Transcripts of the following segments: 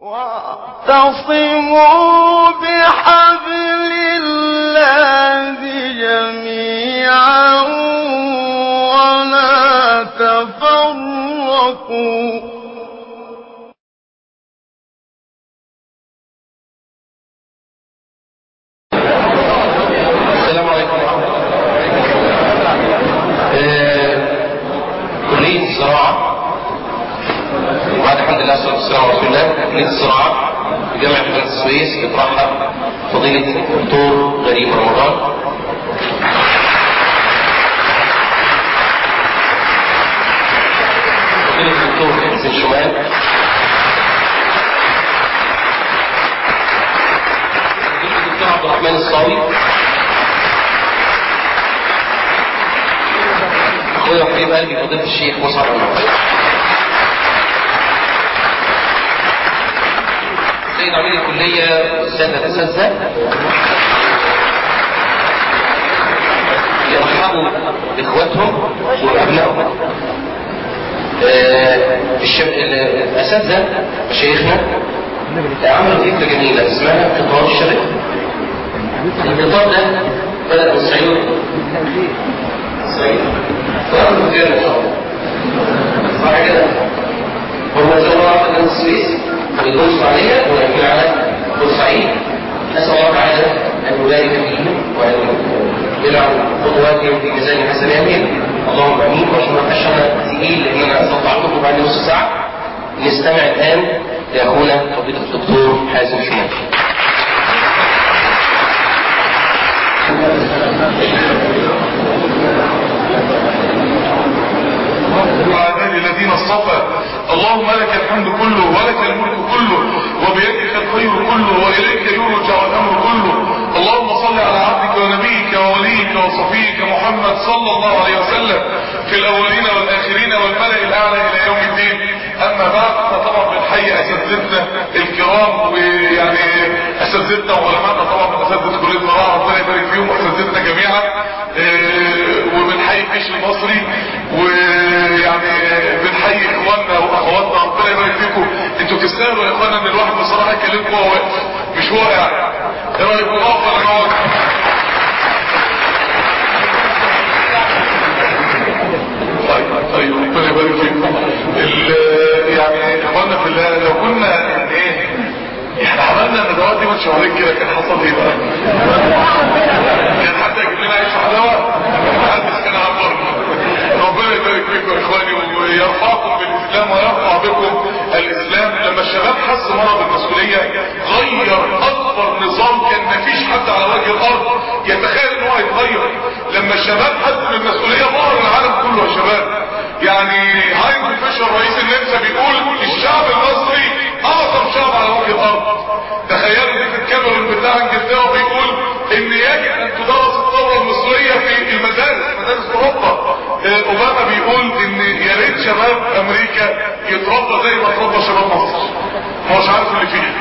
واعتصموا بحبل الله جميعا ولا تفرقوا السلام عليكم ورحمة الله آه، كلية الزراعة وبعد الحمد لله والصلاة والسلام على رسول الله كلية الزراعة في جامعة قناة السويس بترحب فضيلة الدكتور غريب رمضان فضيلة الدكتور حسين شمال فضيلة الدكتور عبد الرحمن الصاوي اخويا وحبيب قلبي فضيلة الشيخ مصعب المعطي سيد عميد الكلية السادة الأساتذة يرحبوا بإخواتهم وأبنائهم آه، الشب... الأساتذة مشايخنا عملوا فكرة جميلة اسمها قطار الشرق القطار ده بدأ من الصعيد الصعيد فأنا كتير إن شاء الله صح كده هم إن شاء الله عرفت من السويس ويدرس عليها ويكون على بورسعيد نسأل الله تعالى أن يبارك فيهم وأن يجعل خطواتهم في ميزان حسناتهم اللهم امين وعشان ما ابقاش انا تقيل لان انا استطعتكم بعد نص ساعه نستمع الان لاخونا فضيله الدكتور حازم شمال وعباد الذين اصطفى اللهم لك الحمد كله ولك الملك كله وبيدك الخير كله واليك يرجع الامر كله اللهم صل على عبدك ونبيك ووليك وصفيك محمد صلى الله عليه وسلم في الاولين والاخرين والملأ الاعلى الى يوم الدين اما بعد فطبعا بنحيي اساتذتنا الكرام ويعني اساتذتنا وعلمائنا طبعا من اساتذه كليه الزراعه ربنا يبارك فيهم واساتذتنا جميعا آه، وبنحيي الجيش المصري ويعني بنحيي اخواننا واخواتنا ربنا يبارك فيكم انتوا تستاهلوا يا اخوانا ان الواحد بصراحه يكلمكم وهو واقف مش واقع ايه رايكم نقف ولا نقعد؟ طيب طيب ربنا يبارك فيكم ال- يعني اخوانا في الله لو كنا ايه احنا عملنا الندوات دي من شهرين كده كان حصل ايه بقى؟ كان حد يجيب لنا عيش حلاوه؟ محدش كان عبر ربنا يبارك فيكم يا اخواني ويرفعكم بالاسلام ويرفع بكم الاسلام لما الشباب حس مره بالمسؤوليه غير اكبر نظام كان مفيش حد على وجه الارض يتخيل ان هو يتغير لما الشباب حس بالمسؤوليه ظهر العالم كله يا شباب يعني هاينز فيشر رئيس النمسا بيقول الشعب المصري اعظم شعب على وجه الارض تخيلوا ديفيد كاميرون بتاع انجلترا بيقول ان يجب ان تدرس الثوره المصريه في المدارس مدارس اوروبا آه، اوباما بيقول ان يا ريت شباب امريكا يتربى زي ما اتربى شباب مصر هو مش عارف اللي فيه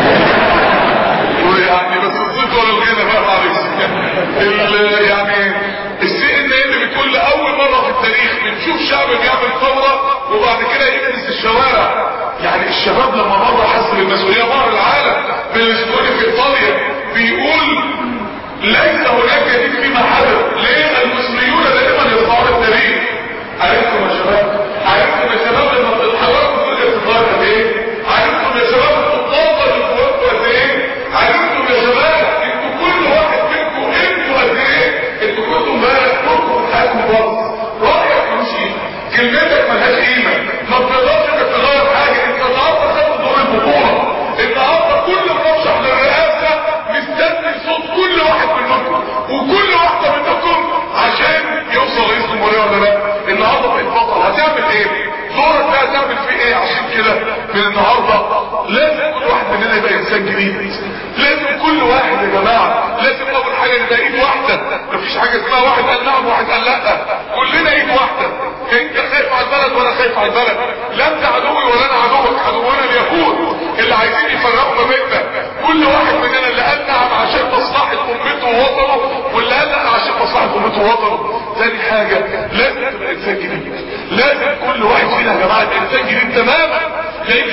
ويعني بس الصيت ولا الغنى بقى معلش ال- يعني السي ان ان بتقول لاول مره في التاريخ بنشوف شعب بيعمل ثوره وبعد كده يكنس الشوارع يعني الشباب لما مره حس بالمسؤوليه مر العالم بالسكوني في ايطاليا بيقول ليس هناك جديد فيما حدث ليه المصريون دائما يصنعون التاريخ عرفتم يا شباب عرفتم يا شباب لما بتتحركوا الدنيا بتتغير قد ايه عرفتم يا شباب الطاقه اللي جواكم قد ايه عرفتم يا شباب انتوا كل واحد منكم انتوا قد ايه انتوا كنتوا امبارح كنتوا في حياتكم باظ رايك مش كلمتك ملهاش قيمه ما بتقدرش انك تغير حاجه انت النهارده خدت دور البطوله النهارده كل مرشح للرئاسه مستني صوت كل واحد منكم وكل واحده منكم عشان يوصل رئيس الجمهوريه ولا لا النهارده بقيت بطل هتعمل ايه دورك ده هتعمل فيه ايه عشان كده من النهارده لازم كل واحد مننا يبقى انسان جديد لازم كل واحد يا جماعه لازم اول حاجه نبقى ايد واحده مفيش حاجه اسمها واحد قال نعم وواحد قال لا كلنا ايد واحده انت خايف على البلد وانا خايف على البلد لا انت عدوي ولا انا عدوك عدونا اليهود اللي عايزين يفرقوا ما بيننا كل واحد مننا اللي قال نعم عشان مصلحه امته ووطنه واللي قال لا عشان مصلحه امته ووطنه تاني حاجه لازم تبقى انسان جديد لازم كل واحد فينا يا جماعه يبقى انسان جديد تماما لان الشعور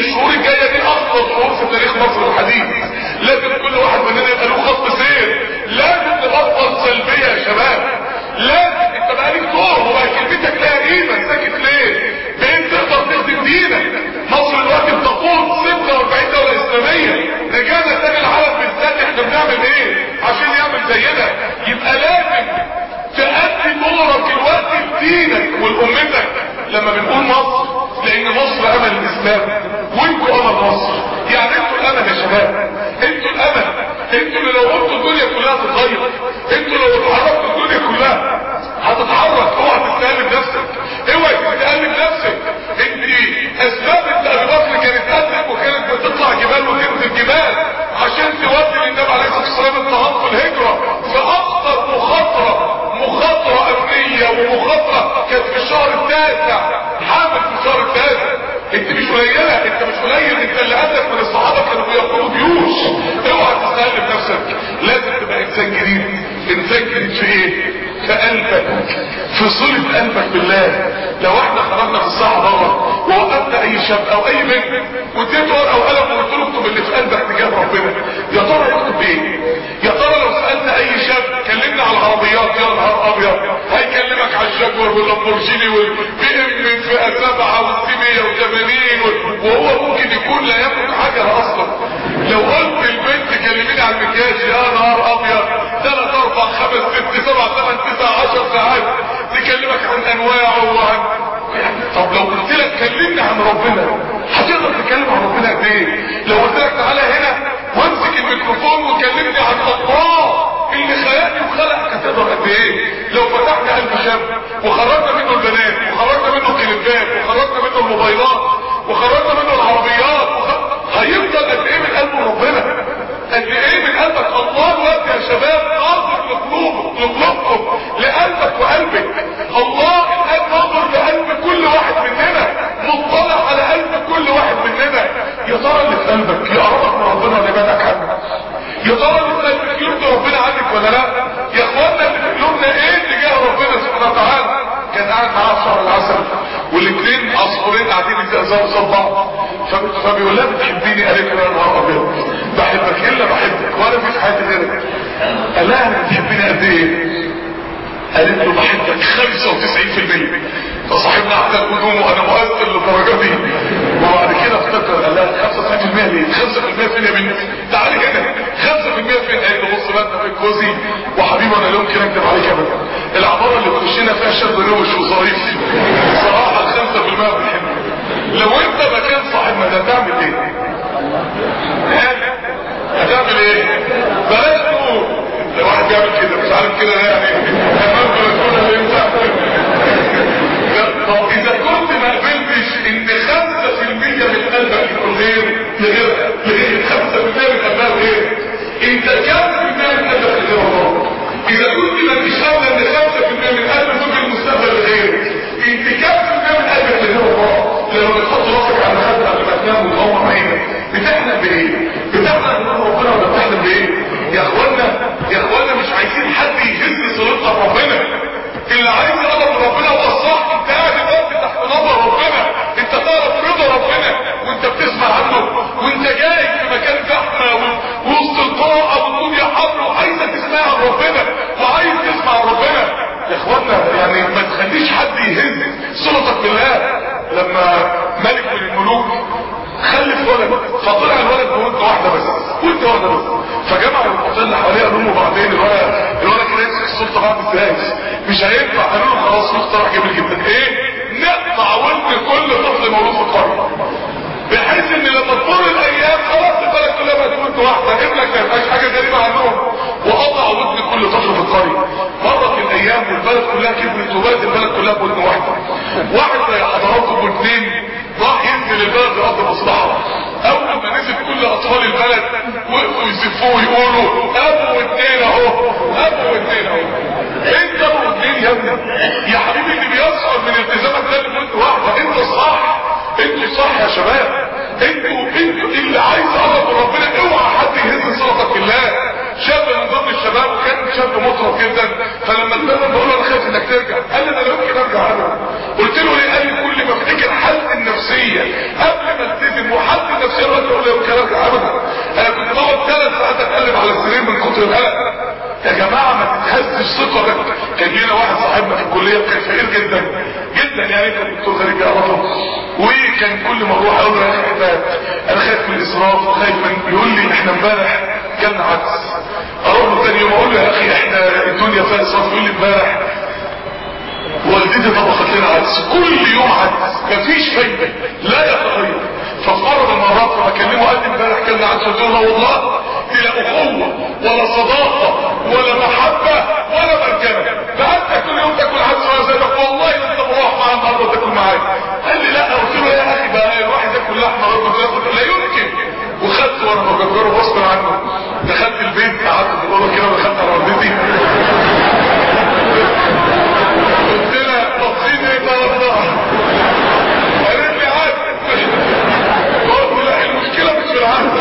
الجايه دي افضل شهور في تاريخ مصر الحديث لازم كل واحد مننا يبقى له خط سير لازم نبطل سلبيه يا شباب لازم انت بقالك دور وبقى كلمتك لها قيمه ساكت ليه؟ بقيت تقدر تخدم دينك مصر دلوقتي بتقود 46 دوله اسلاميه رجعنا تاني العالم بالذات احنا بنعمل ايه؟ عشان يعمل زينا يبقى لازم تأدي دورك الوقت لدينك ولأمتك لما بنقول مصر لأن مصر أمل الإسلام وانتوا أمل مصر يعني انتوا الأمل يا شباب انتوا الأمل انتوا اللي لو قلتوا الدنيا كلها تتغير انتوا لو اتحركتوا الدنيا كلها هتتحرك اوعى تستقلب نفسك اوعى تستقلب نفسك انت اسباب ان ابي بكر كانت تسلم وكانت بتطلع جبال وتنزل جبال عشان تودي للنبي عليه الصلاه والسلام التهاب في الهجره فاخطر مخاطره مخاطره امنيه ومخاطره كانت في الشهر التاسع حامل في الشهر التاسع انت مش قليله انت مش قليل انت اللي قدك من الصحابه كانوا بيقودوا جيوش اوعى تستقلب نفسك لازم تبقى انسان جديد انسان جديد في ايه في قلبك في صلة قلبك بالله لو احنا خرجنا في الصحة بره ووقفنا اي شاب او اي بنت واديته ورقه وقلم وقلت له اكتب اللي في قلبك تجاه ربنا يا ترى يكتب ايه؟ يا ترى لو سالت اي شاب كلمنا على العربيات يا نهار ابيض هيكلمك على الجاكور واللامبورجيني والبي ام فئه سبعه والسي 180 وهو ممكن يكون لا يملك حاجه اصلا لو قلت البنت كلميني على المكياج يا نهار ابيض ثلاث اربع خمس ست سبع ثمان تسع عشر ساعات تكلمك عن انواعه وعن طب لو قلت لك كلمني عن ربنا هتقدر تتكلم عن ربنا قد ايه لو قلت لك تعالى هنا وامسك الميكروفون وكلمني عن الله اللي خلقني وخلقك هتقدر قد ايه لو فتحنا قلب شاب وخرجنا منه البنات وخرجنا منه الكليبات وخرجنا منه الموبايلات وخرجنا منه العربيات وخ... هيفضل قد ايه من قلب ربنا قد ايه من قلبك الله الوقت يا شباب ناظر لقلوبك لقلوبكم لقلبك وقلبك الله الان ناظر لقلب كل واحد مننا مطلع على قلب كل واحد مننا يا ترى اللي في قلبك يقربك من ربنا ولا يبعدك عنه يا ترى اللي في قلبك يرضي ربنا عنك ولا لا يا اخوانا اللي في قلوبنا ايه تجاه ربنا سبحانه وتعالى كان قاعد معاه في شهر العسل والاثنين عصفورين قاعدين يتأذوا قصاد بعض فبيقول لها بتحبيني قالت له يا نهار ابيض بحبك الا بحبك وانا مفيش حياتي غيرك قال لها بتحبيني قد ايه قالت له بحبك 95% فصاحبنا احنا القدوم وانا مؤثر للدرجه دي وبعد كده افتكر قال لها 95% ليه 5% فين يا بنت تعالي هنا 5% فين قالت له بص بقى انت في جوزي وحبيبي انا لا يمكن اكذب عليك ابدا العباره اللي بتخشنا فيها شاب روش وظريف بصراحه ال 5% بنحبه لو انت مكان صاحبنا ده تعمل ايه؟ هتعمل ايه؟ بلاش تقول لو واحد بيعمل كده مش عارف كده يعني امام بلكونه اللي ينفع طب اذا كنت ما قبلتش ان 5% من قلبك يكون غير لغير لغير 5% من قلبها غير انت كام في المية من قلبك لغير الله اذا كنت ما انتش قابله ان 5% من قلبك ممكن المستقبل لغير انت كام في المية من قلبك لغير الله لما بتحط راسك على خدها قبل ما تنام وتغمض عينك بتحلم بايه؟ بتحلم ان ربنا ولا بتحلم بايه؟ يا اخوانا يا اخوانا مش عايزين حد يهز صلتنا بربنا اللي عايز يقرب ربنا هو الصح انت قاعد دلوقتي تحت نظر ربنا انت تعرف رضا ربنا وانت بتسمع عنه وانت جاي في مكان زحمه وسط القاعه والدنيا حر وعايزه تسمع عن ربنا وعايز تسمع عن ربنا يا اخوانا يعني ما تخليش حد يهز صلتك بالله لما ملك من الملوك خلف ولد فطلع الولد بوجه واحده بس وانت واحده بس فجمع القطين اللي حواليه قالوا له بعدين الولد الولد كده يمسك السلطه بعد ازاي مش هينفع قالوا له خلاص في اقتراح جميل جدا ايه نقطع ودن كل طفل مولود في القريه بحيث ان لما تمر الايام خلاص البلد كلها بقت ودن واحده ابنك ما يبقاش حاجه غريبه عنهم وقطع ودن كل طفل في القريه مرت الايام والبلد كلها كبرت وبقت البلد كلها بودن واحده واحد زي حضراتكم واثنين راح ينزل البلد لأرض مصلحة أول ما نزل كل أطفال البلد وقفوا يزفوه ويقولوا أبو اتنين أهو أبو اتنين أهو أنت أبو اتنين يا ابني يا حبيبي اللي بيصعد من التزامك ده لمدة واحدة أنت صح أنتوا صح يا شباب أنتوا أنتوا اللي عايز أقرب من ربنا اوعى حد يهز صلاتك بالله شاب من ضمن الشباب وكان شاب مطرب جدا فلما اتكلم بقول له انا خايف انك ترجع قال لي انا لا يمكن ارجع ابدا قلت له ليه قال لي كل ما افتكر حالتي النفسيه قبل ما التزم وحالتي النفسيه الموت والقلق يا جماعه ما تتهزش ثقتك كان لنا واحد صاحبنا في الكليه كان فقير جدا جدا يعني كان الدكتور خارج يعرفه وكان كل ما اروح اقول له يا اخي احنا انا خايف من الاسراف وخايف من يقول لي احنا امبارح كلنا عدس اروح له تاني يوم اقول له يا اخي احنا الدنيا فيها اسراف يقول لي امبارح والدتي طبخت لنا عدس كل يوم عدس مفيش فايده لا يتغير ففي مره من المرات لما اكلمه قال لي امبارح كلنا عدس قلت له والله دي لا اخوه ولا صداقه ولا محبه ولا مركبه ده انت كل يوم تاكل عدس وانا زيك والله ما انت مروح معايا النهارده تاكل معايا قال لي لا قلت له يا اخي بقى الواحد ياكل لحمه ربنا ياخد لا يمكن وخدت وانا بجبره غصب عنه دخلت البيت قعدت في الاوضه كده ودخلت على والدتي قلت لها طبخين ايه بقى الله قالت لي عاد قلت لا المشكله مش في العدس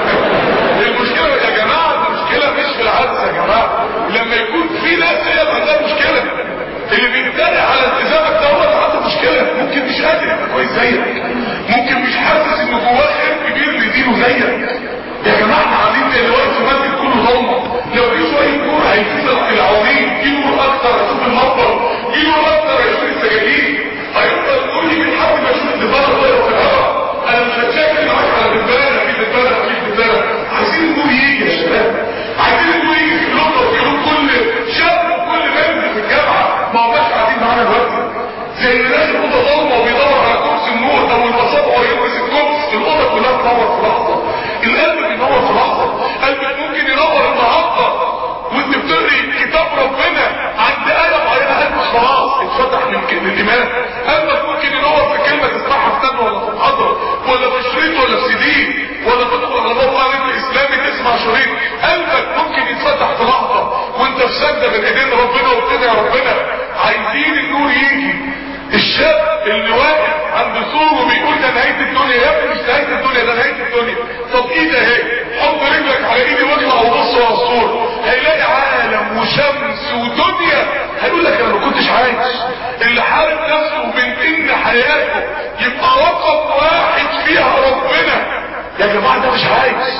المشكله يا جماعه المشكله مش في العدس يا جماعه لما يكون في ناس هي اللي عندها مشكله اللي بيتريق على التزامك ده هو اللي عنده مشكله ممكن مش قادر يبقى كويس زيك ممكن مش حاسس ان جواه خير كبير لدينه زيك يا جماعه احنا قاعدين زي الوقت المسجد كله ضلمه لو في شويه نور هيشوف العواميد في نور اكتر هيشوف المطر في نور اكتر هيشوف السجاجيد هيفضل النور يجي لحد ما يشوف الدبانه طايره في الهواء انا مش هتشاكل معاك على دبانه في دبانه في دبانه عايزين النور يجي يا شباب عايزين النور يجي في اللغه وفي قلوب كل شاب وكل بنت في الجامعه ما هماش قاعدين معانا دلوقتي زي اللي داخل اوضه ضلمه وبيدور على كرسي النور او المصاب وهو يلبس الكرسي الاوضه كلها تنور في لحظه القلب بينور في لحظه قلبك ممكن ينور النهارده وانت بتقري كتاب ربنا عند ايه معينه قلبك خلاص اتفتح من من الايمان قلبك ممكن ينور في كلمه تسمعها في كتاب ولا في محاضره ولا في شريط ولا في سي دي ولا تدخل على موقع نت اسلامي تسمع شريط قلبك ممكن يتفتح في لحظه وانت في سجده بين ايدين ربنا وبتدعي ربنا عايزين النور يجي الشاب اللي واقف عند سور وبيقول ده نهايه الدنيا يا ابني مش نهايه الدنيا ده نهايه الدنيا طب ايه ده اهي حط رجلك على ايدي واطلع وبص ورا السور هيلاقي عالم وشمس ودنيا هيقول لك انا ما كنتش عايش اللي حارب نفسه من ان حياته يبقى رقم واحد فيها ربنا يا جماعه ده مش عايش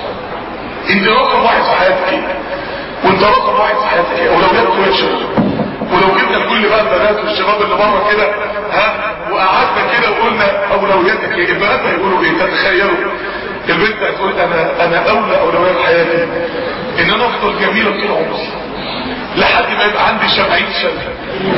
انت رقم واحد في حياتك وانت رقم واحد في حياتك اولويات وحشه ولو جبنا كل بقى البنات والشباب اللي بره كده ها وقعدنا كده وقلنا اولوياتك ايه البنات هيقولوا ايه تتخيلوا البنت هتقول انا انا اولى اولويات حياتي ان انا افضل جميله طول عمري لحد ما يبقى عندي 70 سنه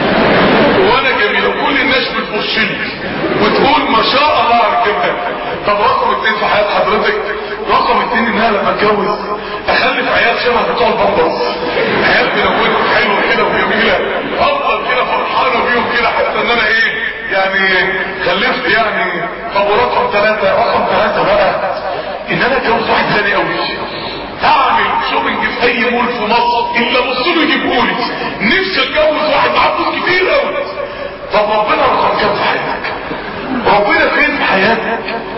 وانا جميله وكل الناس بتبص لي وتقول ما شاء الله على الجمال طب رقم اتنين في حياه حضرتك رقم اتنين ان انا لما اتجوز اخلف عيال شبه بتوع البامبرز عيال بنوتهم حلوه كده وجميله افضل كده فرحانه بيهم كده حتى ان انا ايه يعني خلفت يعني طب ورقم ثلاثة رقم ثلاثة بقى ان انا اتجوز واحد ثاني قوي اعمل شوبنج في اي مول في مصر الا بص له يجيبهولي نفسي اتجوز واحد معاه فلوس كتير قوي طب ربنا رقم كام في حياتك ربنا فين في حياتك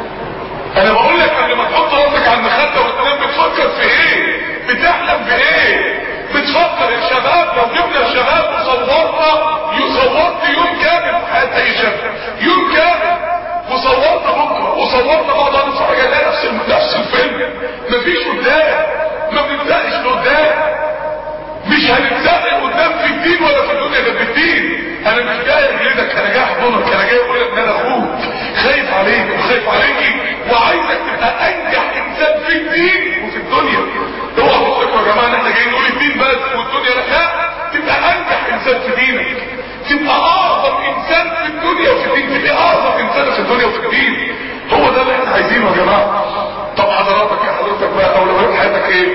انا بقول لك قبل ما تحط راسك على المخده وتنام بتفكر في ايه بتحلم بايه بتفكر يا شباب لو جبنا الشباب وصورنا يصورت يوم كامل في حياه اي شاب يوم كامل وصورنا بكره وصورنا بعض نتفرج على نفس نفس الفيلم مفيش قدام ما بنبداش لقدام مش هنتزق قدام في الدين ولا في الدنيا ده في الدين انا مش جاي اجلدك انا جاي احضنك انا جاي اقول لك ان انا اخوك خايف عليك وخايف عليكي وعايزك تبقى انجح انسان في الدين وفي الدنيا اوعى تفتكروا يا جماعه ان احنا جايين نقول الدين بس والدنيا لا لا تبقى انجح انسان في دينك تبقى اعظم انسان في الدنيا وفي الدين تبقى اعظم انسان في الدنيا وفي الدين هو ده اللي احنا عايزينه يا جماعه طب حضراتك يا حضرتك بقى اولويات حياتك ايه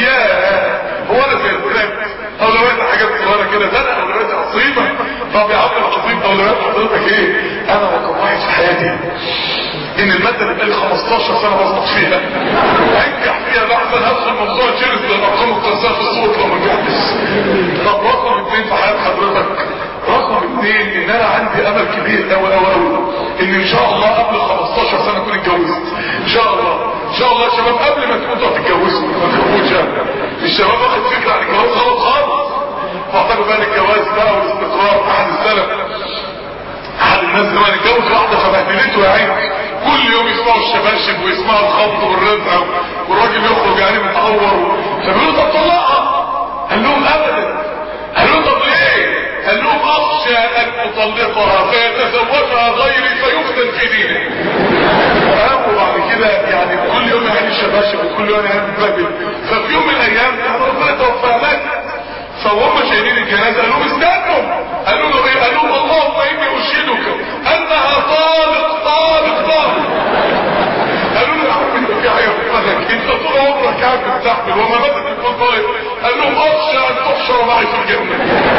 يا هو انا زي الكلاب اولويات حاجات صغيره كده ده انا اولوياتي عظيمه طب يا عم العظيم اولويات حضرتك ايه انا رقم واحد في حياتي ان الماده اللي بقالي 15 سنه بسقط فيها انجح فيها لحظه هدخل موضوع جيرس للارقام القياسيه في الصوت لو ما نجحتش طب رقم اثنين في حياه حضرتك رقم اثنين ان انا عندي امل كبير قوي قوي قوي ان ان شاء الله قبل 15 سنه اكون اتجوزت ان شاء الله ان شاء الله يا شباب قبل ما تموتوا هتتجوزوا ما تخافوش الشباب واخد فكره عن الجواز غلط خالص واعتقد بقى الجواز بقى والاستقرار احد السلف احد الناس لما يتجوز واحده فبهدلته يا عيني كل يوم يسمعوا الشباشب ويسمعوا الخبط والرزع والراجل يخرج يعني متعور فبيقولوا طب طلع اخطبها فيتزوجها غيري فيفتن في دينه وبعد كده يعني كل يوم يعني الشباشب وكل يوم يعني بتبابل ففي يوم من الايام ربنا توفى مات فهم شايلين الجنازه قالوا استنوا قالوا له ايه قالوا له اللهم اني اشهدك انها طالق طالق طالق قالوا له يا عم انت في حاجه في دماغك انت طول عمرك قاعد بتستحمل وما ماتت تكون طالق قال لهم اخشى ان تحشر معي في الجنه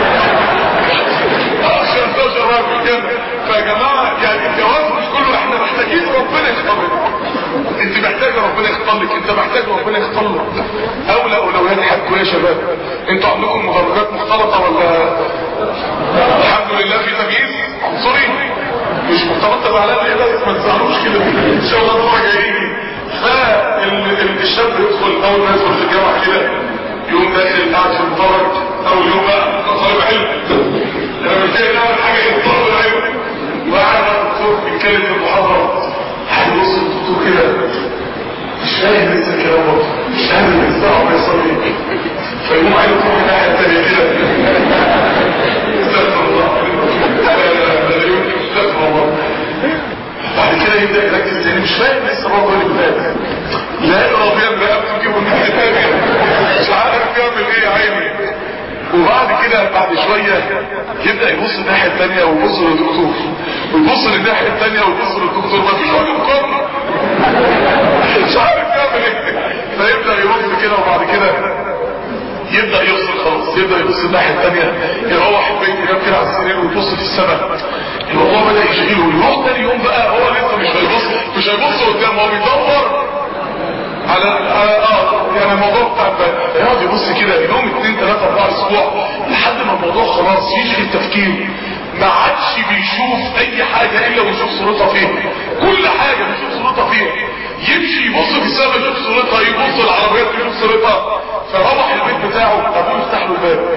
اخشى ان تحشر معي في الجنه فيا جماعه يعني الجواز مش كله احنا محتاجين ربنا يختار انت محتاج ربنا يختار لك انت محتاج ربنا يختار لك اولى اولويات حياتكم يا شباب انتوا عندكم مدرجات مختلطه ولا الحمد لله في تمييز عنصري مش مختلطه على ايه بس ما تزعلوش كده ان شاء الله المره جايين فالشاب يدخل اول ما يدخل في الجامعه كده يقوم داخل قاعد في المدرج اول يوم بقى طالب علم لما بتلاقي نعمل حاجه يطلب العلم وقاعد مع الدكتور بيتكلم في المحاضره هيبص الدكتور كده مش فاهم لسه الكلام برضه مش قادر يستوعب يحصل ايه فيقوم عينه تروح الناحيه الثانيه كده استغفر الله لا لا لا يمكن استغفر الله بعد كده يبدا يركز تاني مش فاهم لسه برضه اللي فات لا راضيا بقى بتجيبه الناحيه الثانيه مش عارف يعمل ايه يا عيني وبعد كده بعد شوية يبدأ يبص الناحية الثانية ويبص للدكتور ويبص للناحية الثانية ويبص للدكتور ما فيش وجه مقارنة مش عارف يعمل ايه فيبدأ يبص كده وبعد كده يبدأ يفصل خلاص يبدأ يبص الناحية الثانية يروح البيت ينام كده على السرير ويبص في السماء الموضوع بدأ يشغله ويروح تاني يوم بقى هو لسه مش هيبص مش هيبص قدام هو بيدور على اه يعني الموضوع بتاع يقعد يبص كده يوم اثنين ثلاثة اربعة اسبوع لحد ما الموضوع خلاص يشغل تفكيره ما عادش بيشوف اي حاجة الا ويشوف صورتها فين كل حاجة بيشوف صورتها فين يمشي يبص في السماء يشوف صورتها يبص العربيات يشوف صورتها فروح البيت بتاعه ابوه يفتح له الباب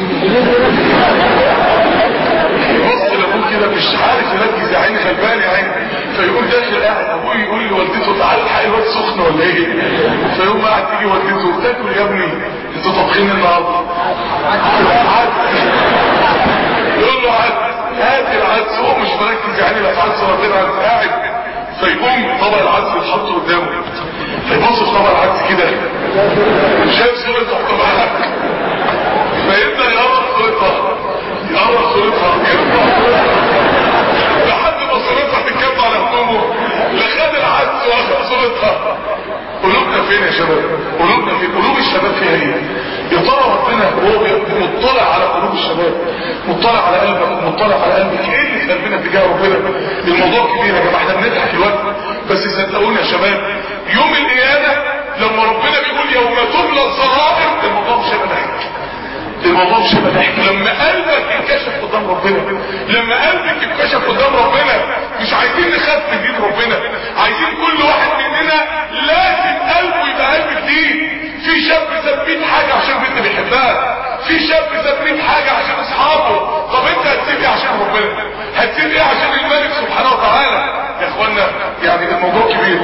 يبص لابوه كده مش عارف يركز يا عيني غلبان يا عيني فيقول داخل قاعد ابوه يقول لوالدته تعالى الحق الواد سخن ولا ايه فيقوم قاعد تيجي والدته تاكل يا ابني انتوا طابخين النهارده يقول له عدس هات العدس هو مش مركز يعني لا في عدس ولا غير عدس قاعد فيقوم طبق العدس يتحط قدامه فيبص في طبق العدس كده شايف صورته طبعا فيبدا يقرب صورتها يقرب صورتها يرفع لحد ما صورتها تتكب على هدومه لخد العدس واخد صورتها قلوبنا فين يا شباب قلوبنا فين قلوب الشباب فيها ايه يا ترى ربنا هو مطلع على قلوب الشباب مطلع على قلبك مطلع على قلبك ايه اللي في قلبنا تجاه ربنا الموضوع كبير يا جماعه احنا بنضحك الوقت بس صدقوني يا شباب يوم القيامه لما ربنا بيقول يوم تبلى السرائر الموضوع مش هيبقى ضحك الموضوع مش هيبقى ضحك لما قلبك ينكشف قدام ربنا لما قلبك ينكشف قدام ربنا مش عايزين نخاف من دين ربنا عايزين كل واحد مننا لازم قلبه يبقى قلب جديد في شاب ساب 100 حاجه عشان بنت بيحبها في شاب ساب 100 حاجه عشان اصحابه طب انت هتسيب ايه عشان ربنا هتسيب ايه عشان الملك سبحانه وتعالى يا اخوانا يعني الموضوع كبير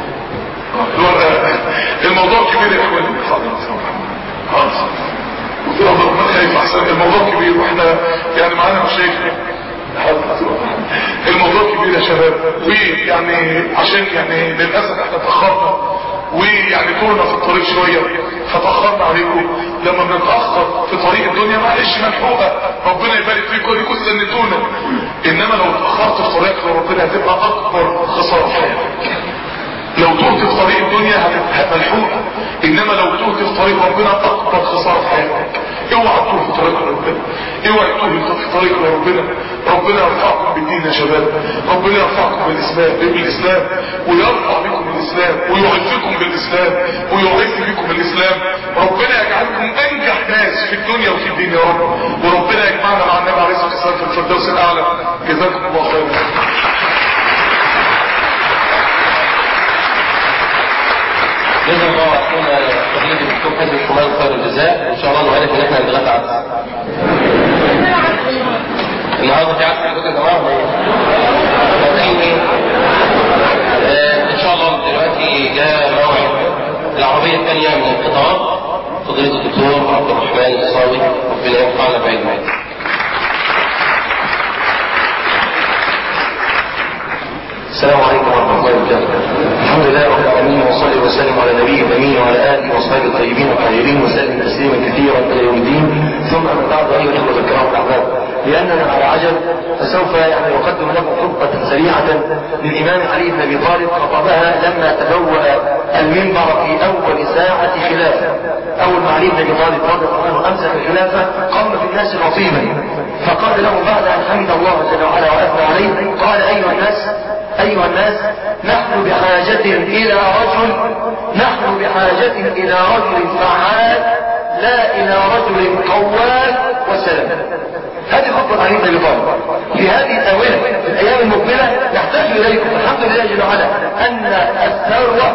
الموضوع كبير يا اخوانا حاضر حاضر ربنا خايف احسن الموضوع كبير واحنا يعني معانا مشاكل الموضوع كبير يا شباب ويعني عشان يعني للاسف احنا تاخرنا ويعني طولنا في الطريق شويه فتاخرنا عليكم لما بنتاخر في طريق الدنيا معلش ملحوقه ربنا يبارك فيكم وديكم استنيتونا انما لو اتاخرت في طريقك لربنا هتبقى اكبر خساره في حياتك لو تهت في طريق الدنيا هتبقى ملحوقه انما لو تهت في طريق ربنا اكبر خساره في حياتك اوعى تروح في طريق ربنا اوعى تروح في طريق ربنا ربنا يرفعكم بالدين يا شباب ربنا يرفعكم بالاسلام بالاسلام ويرفع بكم الاسلام ويعزكم بالاسلام ويعز بكم الاسلام ربنا يجعلكم انجح ناس في الدنيا وفي الدين يا رب وربنا يجمعنا مع النبي عليه الصلاه والسلام في الفردوس الاعلى جزاكم الله خيرا جزا الله اخونا فضيله الدكتور حازم الشمال خير الجزاء وان شاء الله نعرف ان احنا نتغدى عدس النهارده في عدس عندكم يا جماعه ولا ايه؟ آه، ان شاء الله دلوقتي جاء موعد العربيه الثانيه من القطار فضيله الدكتور عبد الرحمن الصاوي ربنا ينفعنا بعلمه الله الحمد لله رب العالمين وصلي وسلم على نبيه الامين وعلى اله واصحابه الطيبين الطاهرين وسلم تسليما كثيرا الى يوم الدين ثم اما بعد ايها الاخوه الكرام الاحباب لاننا على عجل فسوف يعني اقدم لكم خطبه سريعه للامام علي بن ابي طالب خطبها لما تبوأ المنبر في اول ساعه خلافه اول ما علي بن ابي طالب رضي الله عنه امسك الخلافه قام في الناس خطيبا فقال له بعد ان حمد الله جل وعلا واثنى عليه قال ايها الناس أيها الناس نحن بحاجة إلى رجل نحن بحاجة إلى رجل فعال لا إلى رجل قوال وسلام هذه خطوة علي بن أبي طالب في هذه الآونة في الأيام المقبلة نحتاج إليكم الحمد لله جل وعلا أن الثروة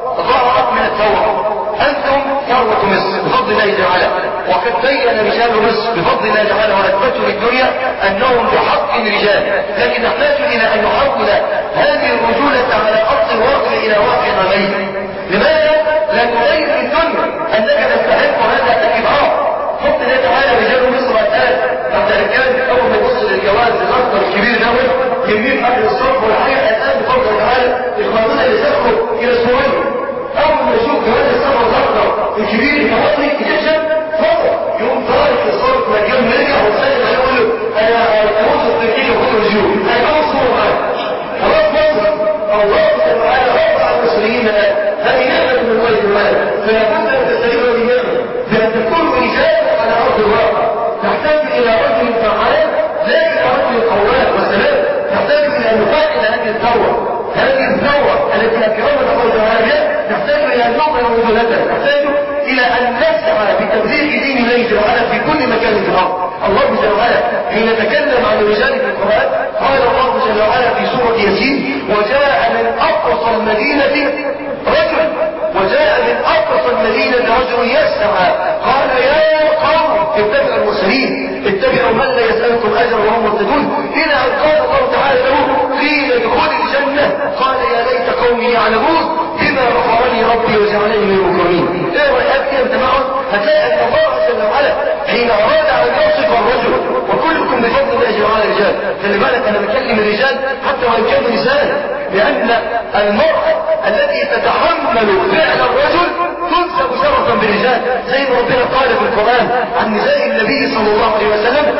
ظهرت من الثورة أنتم ثروة مصر بفضل الله جل وعلا وقد بين رجال مصر بفضل الله جل وعلا ورتبته للدنيا أنهم بحق رجال لكن نحتاج إلى أن نحول هذه الرجولة على أرض الواقع إلى واقع غير لماذا؟ لأن نريد في الدنيا أنك تستحق هذا الإبعاد فضل الله تعالى رجال مصر الآن بعد رجال أول ما يبص للجواز الأكبر الكبير دوت كمية أهل الصرف والحقيقة الآن بفضل الله تعالى إخواننا يسافروا إلى سوريا أول ما يشوف جواز السفر الأكبر الكبير المصري يكشف فضل يوم طارق الصرف مليون رجع وسلم يقول له أنا أموت التركية وكل رجوع أنا أول صورة معاك خلاص مصر الله تعالى رفع المصريين الآن هذه نعمة من الله تعالى فلا بد أن تستجيبوا بنعمة بأن تكونوا رجالا على أرض الواقع نحتاج إلى رجل فعال لا إلى رجل قوال وسلام نحتاج إلى أن نفعل هذه الثورة هذه الثورة التي أكرمنا الله تعالى نحتاج إلى أن نقل رجولتها نحتاج إلى أن نسعى بتبليغ دين الله جل وعلا في كل مكان في الأرض الله جل وعلا حين تكلم عن الرجال في القرآن قال الله جل وعلا في سورة ياسين وجاء من أقصى المدينة رجل وجاء من أقصى المدينة رجل يسعى قال يا قوم اتبعوا المرسلين اتبعوا من لا يسألكم أجرا وهم مهتدون إلى أن قال الله تعالى له قيل ادخل الجنة قال يا ليت قومي يعلمون بما غفرني ربي وجعلني من المكرمين ايه رأيك يا جماعة هتلاقي أن الله جل وعلا حين أراد أن يوصف الرجل وكلكم بفضل الله جل وعلا رجال خلي بالك أنا بكلم الرجال حتى وإن كانوا نساء لأن المرأة التي تتحمل فعل الرجل تنسب شرفا بالرجال زي ما ربنا قال في القرآن عن نساء النبي صلى الله عليه وسلم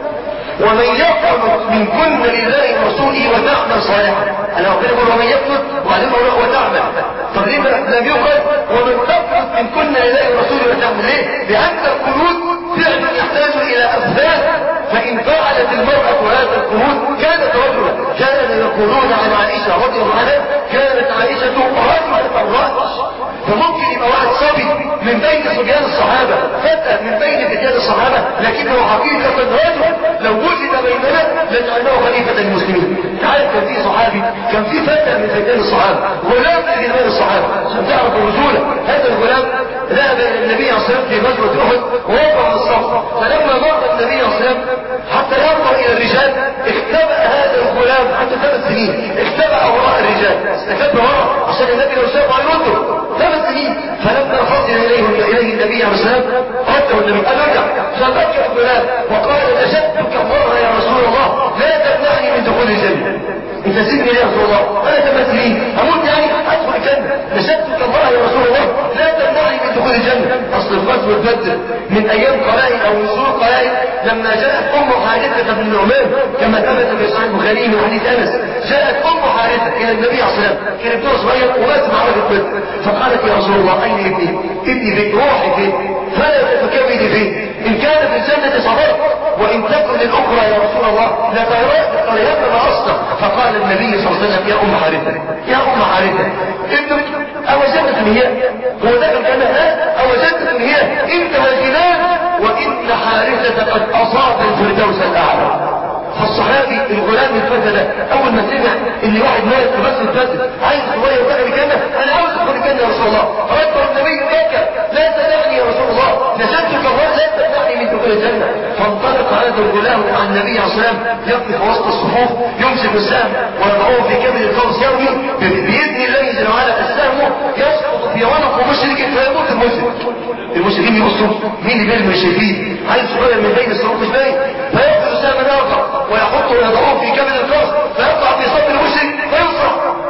ومن يقنط من كن لله ورسوله وتعمل صالحا انا ربنا يقول ومن يقنط وبعدين يقول وتعمل طب ليه لم يقل ومن تقنط من كن لله ورسوله وتعمل ليه؟ لان القنوت فعل يحتاج الى اثبات فان فعلت المراه هذا القنوت كانت رجلا كانوا يقولون عن عائشه رضي الله عنها كانت عائشه رجلا الراس فممكن يبقى واحد صبي من بين صبيان الصحابه فتى من بين فتيان الصحابه لكنه حقيقه رجل لو وجد بيننا لجعلناه خليفة المسلمين تعرف كان في صحابي كان في فتى من فتيان الصحابة غلام من غلمان الصحابة عشان تعرف الرجولة هذا الغلام ذهب إلى النبي عليه الصلاة والسلام في غزوة أحد ووقع في الصف فلما مر النبي عليه الصلاة والسلام حتى ينظر إلى الرجال اختبأ هذا الغلام حتى ثلاث سنين اختبأ وراء الرجال استخبى وراء عشان النبي لو شافه هيرده ثلاث سنين فلما فضل إليه إليه النبي عليه الصلاة والسلام رده النبي قال ارجع فبكى الغلام وقال نشدتك مرة يا رسول الله لا تمنعني من دخول الجنة انت سيبني يا رسول الله انا تمثلين اموت يعني ادخل الجنة نشدتك الله يا رسول الله لا تمنعني من دخول الجنة اصل الغزو البدر من ايام قلائل او من شهور قلائل لما جاءت ام حارثة بن النعمان كما ثبت في صحيح البخاري من حديث انس جاءت ام حارثة الى النبي عليه الصلاة والسلام كان ابنها صغير ومات معركة بدر فقالت يا رسول الله اين ابني ابني فين روحي فين فلا تتكبدي فين ان كان في الجنة صبرت وان تكن الاخرى يا رسول الله لطيرات ما اصدق فقال النبي صلى الله عليه وسلم يا ام حارثة يا ام حارثة ابنك اوجدت هي هو ده الجنة اوجدت هي انت والجنان وان حارثة قد اصاب الفردوس الاعلى فالصحابي الغلام الفتى ده اول ما سمع ان واحد مات في بس الفتى عايز صغير دخل الجنه انا عاوز ادخل الجنه يا رسول الله رد النبي بكى لا تدعني يا رسول الله نشدتك الله لا تدعني من دخول الجنه فانطلق هذا الغلام مع النبي عليه الصلاه والسلام يقف وسط الصفوف يمسك السهم ويضعه في كبد القوس يومي باذن الله جل وعلا السهم يسقط في عنق مشرك فيموت المشرك المشركين يبصوا مين اللي بيرمي شايفين عايز صغير من بين الصفوف مش باين فيأخذ السهم اخر ويحطه ويضعه في كبد القوس فيقع في صدر المشرك فيصرع يرمي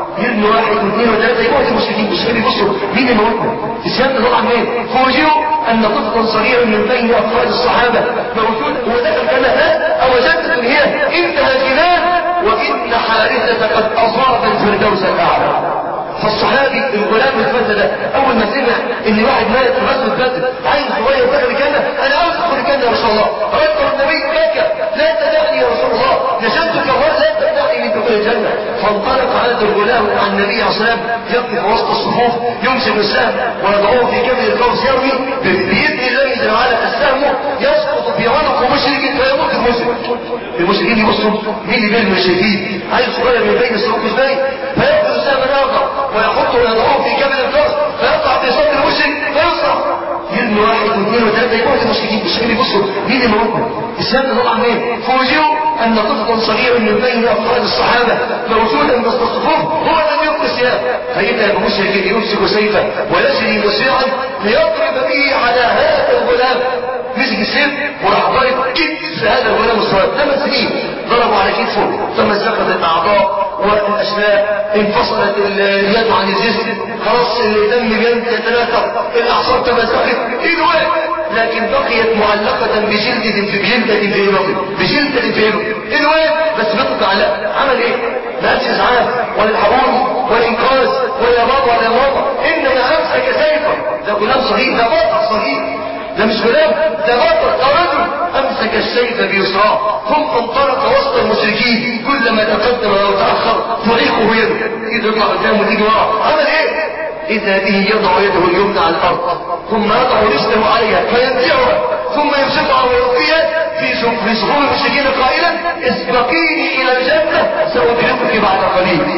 يبنوا واحد واثنين وثلاثة يموت المشركين المشركين يبصوا مين اللي موتنا السيادة طلع منين فوجئوا أن طفلا صغيرا من بين أفراد الصحابة موجود ودخل كما ها أوجدت هي إنها جنان وإن حارثة قد أصاب الفردوس الأعلى فالصحابي الغلام الفتى ده اول ما سمع ان واحد مات في غزوه بدر عايز صغير دخل الجنه انا عاوز ادخل الجنه يا رسول الله رد النبي بكى لا تدعني يا رسول الله نشدتك الله لا تدعني من دخول الجنه فانطلق هذا الغلام مع النبي عليه الصلاه والسلام يقف وسط الصفوف يمسك السهم ويضعه في كبد القوس يرمي باذن الله جل وعلا السهم يسقط في عنق مشرك فيموت المشرك المشركين يبصوا مين اللي بين المشركين عايز صغير من بين الصفوف مش باين فيأخذ السهم الاخر ويحطه ويضعه في كبد القوس فيقع في صدر المشرك فيصرخ يرمي واحد واثنين وثلاثه يموت المشركين المشركين يبصوا مين اللي موتنا السهم ده طلع منين فوجئوا ان طفلا صغيرا من بين افراد الصحابه موجودا وسط الصفوف هو الذي يلقي السهام فاذا بمشرك يمسك سيفه ويجري مسرعا ليضرب به على هذا الغلام مسك السيف وراح ضارب كتف هذا الغلام الصغير ثمان سنين ضربوا على كتفه ثم سقطت الاعضاء والاشلاء انفصلت اليد عن الجسم خلاص الدم يتناثر الاعصاب تمزقت ايده وقعت لكن بقيت معلقة بجلدة في بجلدة في راسه بجلدة في راسه ايده وقعت بس بقت على عمل ايه؟ ما قالش اسعاف ولا الحقون ولا انقاذ ولا بابا ولا ماما انما امسك سيفا ده غلام صغير ده بطل صغير ده مش غلام ده بطل ده رجل امسك السيف بيسراه ثم انطلق وسط المشركين كلما تقدم او تاخر تعيقه يده ايده يطلع قدام وتيجي ورا عمل ايه اذا به يضع يده اليمنى على الارض ثم يضع رجله عليها فينزعها ثم يمسكها ويلقيها في في صفوف المشركين قائلا اسبقيني الى الجنه سادركك بعد قليل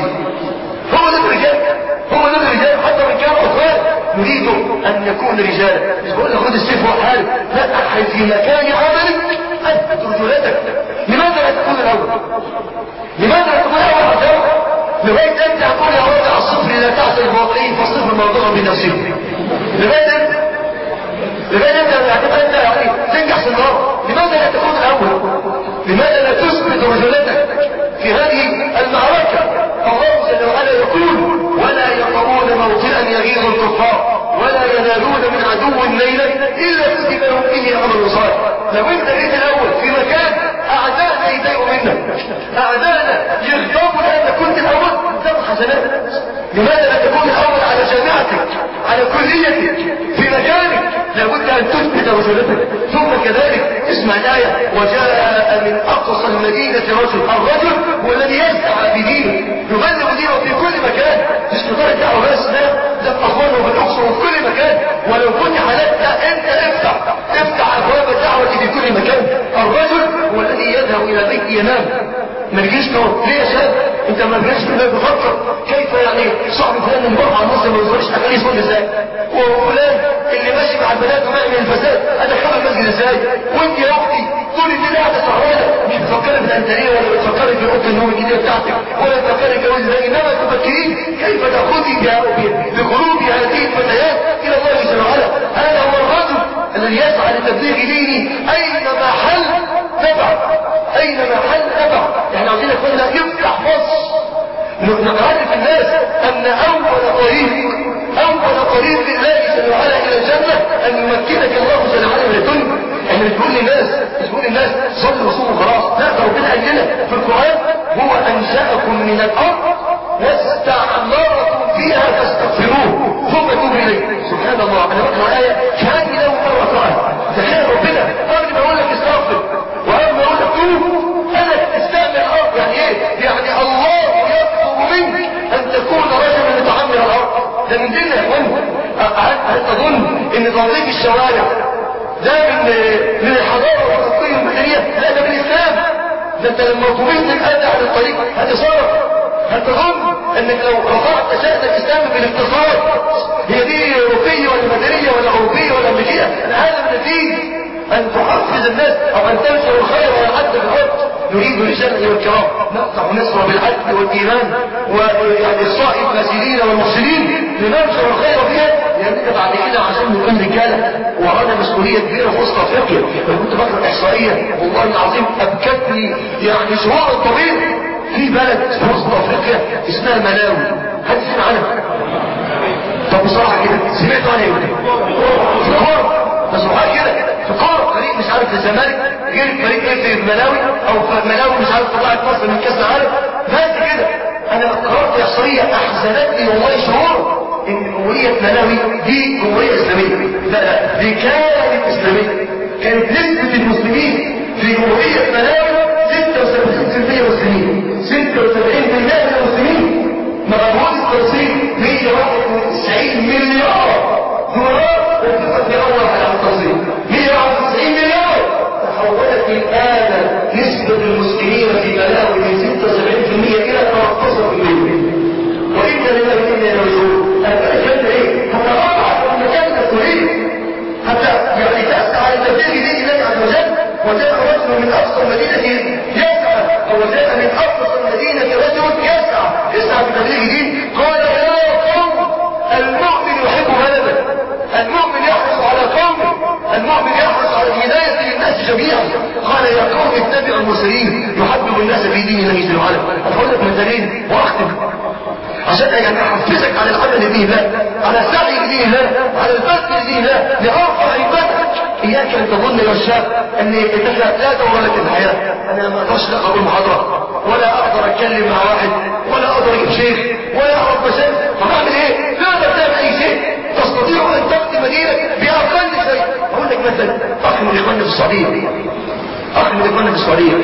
هو ده الرجال هو ده الرجال حتى من كانوا اطفال نريد ان نكون رجالا مش بقول لك خد السيف وحالك لا احد في مكان عملك انت رجولتك لماذا لا تكون الاول لماذا لا تكون الاول حتى لغايه انت تقول يا وضع الصفر لا تعصي الواقعين فالصفر الموضوع بنفسه لغايه انت لغايه انت هتبقى انت يعني تنجح في النار لماذا لا تكون الاول لماذا لا تثبت رجولتك في هذه المعركه الله جل وعلا يقول ولا يقرون موطئا يغيظ الكفار ولا ينالون من عدو ليلا الا كتب لهم به عمل صالح لو انت جيت الاول في مكان اعداءنا يضايقوا منك اعداءنا يغضبوا لانك كنت الاول تاخد حسنات لماذا لا تكون الاول على جامعتك على كليتك في مكانك لابد ان تثبت رجولتك ثم كذلك اسمع الايه وجاء من اقصى المدينه رجل الرجل هو الذي يسعى بدينه يبلغ دينه في كل مكان مش مجرد الدعوه بس لا ده الاخوان وبالاقصى وفي كل مكان ولو كنت حالتها انت افتح افتح ابواب الدعوه في كل مكان الرجل هو الذي يذهب الى بيت ينام ما بيجيش نوم ليه يا شباب انت ما بيجيش كده بتفكر كيف يعني صاحب فلان اللي بره على مصر ما يظهرش اغاني يصلي ازاي وفلان اللي ماشي مع البنات وبيعمل الفساد ادخله المسجد ازاي وانت يا اختي طول الليل قاعده سهرانه مش بتفكري في الانتريه ولا بتفكري في اوضه النوم الجديده بتاعتك ولا بتفكري في جواز ازاي انما تفكرين كيف تاخذي بقلوب هذه الفتيات الى الله جل وعلا هذا هو الرجل الذي يسعى لتبليغ دينه اينما حل نفع اينما حل نفع احنا عاوزين اخوانا يفتح مصر نعرف الناس ان اول طريق اول طريق لله جل وعلا الى الجنه ان يمكنك الله جل وعلا من الدنيا احنا بنقول للناس بنقول للناس صلوا وصوموا خلاص لا ده ربنا قال لنا في القران هو انشاكم من الارض واستعمركم فيها فاستغفروه ثم توبوا اليه سبحان الله انا بقرا ايه كاني لو مره اقراها تخيل ربنا قبل ما اقول لك استغفر وقبل ما اقول لك توب انا استعمل الارض يعني ايه يعني الله يطلب منك ان تكون رجلا يتعمر الارض ده من ديننا يا اخوان هل تظن ان تنظيف الشوارع ده من من الحضاره والتطوير المدنيه لا ده من الاسلام ده انت لما طويت الادى عن الطريق هتصرف هل تظن انك لو رفعت شأن الاسلام بالاقتصاد هي دي اوروبيه ولا مدنيه ولا اوروبيه ولا امريكيه هذا من الدين ان تحفز الناس او ان تنشر الخير والعدل في الارض نريد رجالنا والكرام نقطع نصر بالعدل والايمان ويعني الصائم الفاسدين والمفسدين لننشر الخير فيها لان بعد كده عشان نكون رجاله ورانا مسؤوليه كبيره في وسط افريقيا انا كنت بقرا احصائيه والله العظيم ابكتني يعني شعور طويل في بلد في وسط افريقيا اسمها ملاوي حد سمع عنها طب بصراحة كده سمعتوا عنها امتى في الكورة بس بصراحة كده في الكورة فريق مش عارف في الزمالك غير فريق ايه في ملاوي او في ملاوي مش عارف طلعت مصر من كاس العالم بس كده انا قررت احصائية احزنتني والله شعور ان جمهورية ملاوي دي جمهورية اسلامية لا لا دي كانت اسلامية كانت نسبة المسلمين في جمهورية ملاوي 76% مسلمين 76% من المسلمين مجهود التنصيب 191 مليار دولار وفقت لأول على التنصيب 191 مليار تحولت الآن نسبة المسلمين في ملاوي من 76% إلى 13% وإن لله وإنا راجعون الكلام إيه؟ حتى أضعف المكان المسؤولين حتى يعني تسعى لتبليغ دين الله عز وجل وجاء رجل من أقصى مدينة يسعى أو جاء من أقصى المدينة رجل يسعى يسعى بتبليغ دين قال يا قوم المؤمن يحب بلده المؤمن يحرص على قومه المؤمن يحرص على الهداية للناس جميعا قال يا قوم اتبعوا المرسلين يحبب الناس في دين الله جل وعلا أقول لك مثالين وأختم عشان يعني احفزك على العمل لدين الله على السعي لدين الله على البذل لدين الله لارفع عبادك اياك ان تظن يا شاب ان انك لا دور لك الحياه انا ما اقدرش لا اقول محاضره ولا اقدر اتكلم مع واحد ولا اقدر اجيب شيخ ولا اعرف مسائل طب اعمل ايه؟ تقدر تعمل اي شيء تستطيع ان تخدم دينك باقل شيء اقول لك مثلا اخ من اخواننا في السعوديه اخ من اخواننا في السعوديه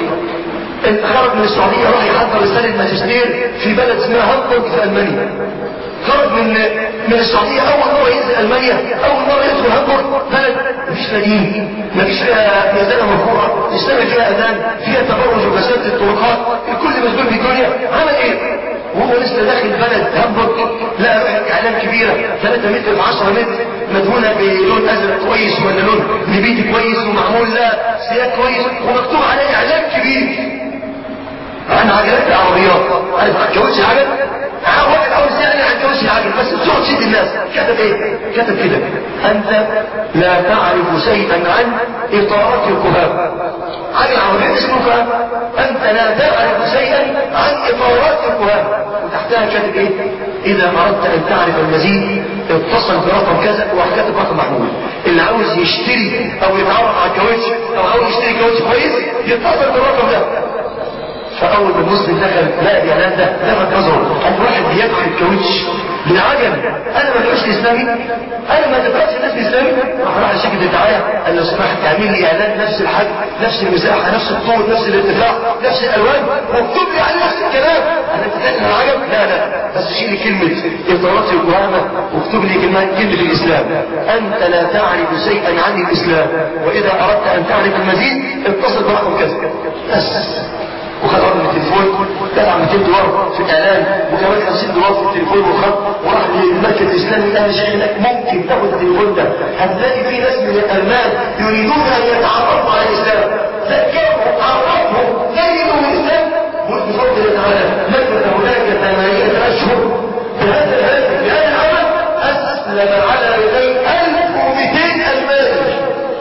خرج من السعودية راح يحضر رسالة ماجستير في بلد اسمها هامبورغ في ألمانيا خرج من من السعودية أول مرة ينزل ألمانيا أول مرة يدخل هامبورغ بلد مفيش مدين مفيش فيها ميزانة مرفوعة يشتغل فيها أذان فيها تبرج وفساد الطرقات الكل مشغول في الدنيا عمل إيه؟ وهو لسه داخل بلد هامبورغ لقى لوحة إعلام كبيرة 3 متر في 10 متر مدهونة بلون أزرق كويس ولا لون نبيتي كويس ومعمول لها سياج كويس ومكتوب عليه إعلام كبير عن عجلات العربيات عارف ما تجوزش العجل واحد عاوز يعني عن جوز العجل بس بتقعد تشد الناس كتب ايه كتب كده انت لا تعرف شيئا عن اطارات الكهاب عجل عربية اسمه كهاب انت لا تعرف شيئا عن اطارات الكهاب وتحتها كاتب ايه اذا اردت ان تعرف المزيد اتصل برقم كذا وكاتب رقم محمول اللي عاوز يشتري او يتعرف على الكاوتش او عاوز يشتري كاوتش كويس يتصل بالرقم ده فاول ما المسلم دخل لقى الاعلان ده لفت نظره قال واحد بيدخل الكاوتش بالعجل انا ما ادرسش اسلامي انا ما ادرسش الناس الاسلامي راح راح شركه الدعايه قال له سمحت تعمل لي اعلان نفس الحجم نفس المساحه نفس الطول نفس الارتفاع نفس الالوان واكتب لي عليه نفس الكلام انا بتتكلم عن عجب لا لا بس شيل لي كلمه اطارات الكهانه واكتب لي كلمه كلمه الاسلام انت لا تعرف شيئا عن الاسلام واذا اردت ان تعرف المزيد اتصل برقم كذا بس وخد رقم التليفون دفع 200 دولار في الاعلان وكمان 50 دولار في التليفون وخد وراح للمركز الاسلامي قال شيخ انك ممكن تاخد التليفون ده هتلاقي في ناس من الالمان يريدون ان يتعرفوا على الاسلام ذكرهم عرفهم زينوا الاسلام قلت بفضل الله تعالى مكث هناك ثمانية اشهر بهذا الهدف بهذا العمل اسلم على يدي 1200 الماني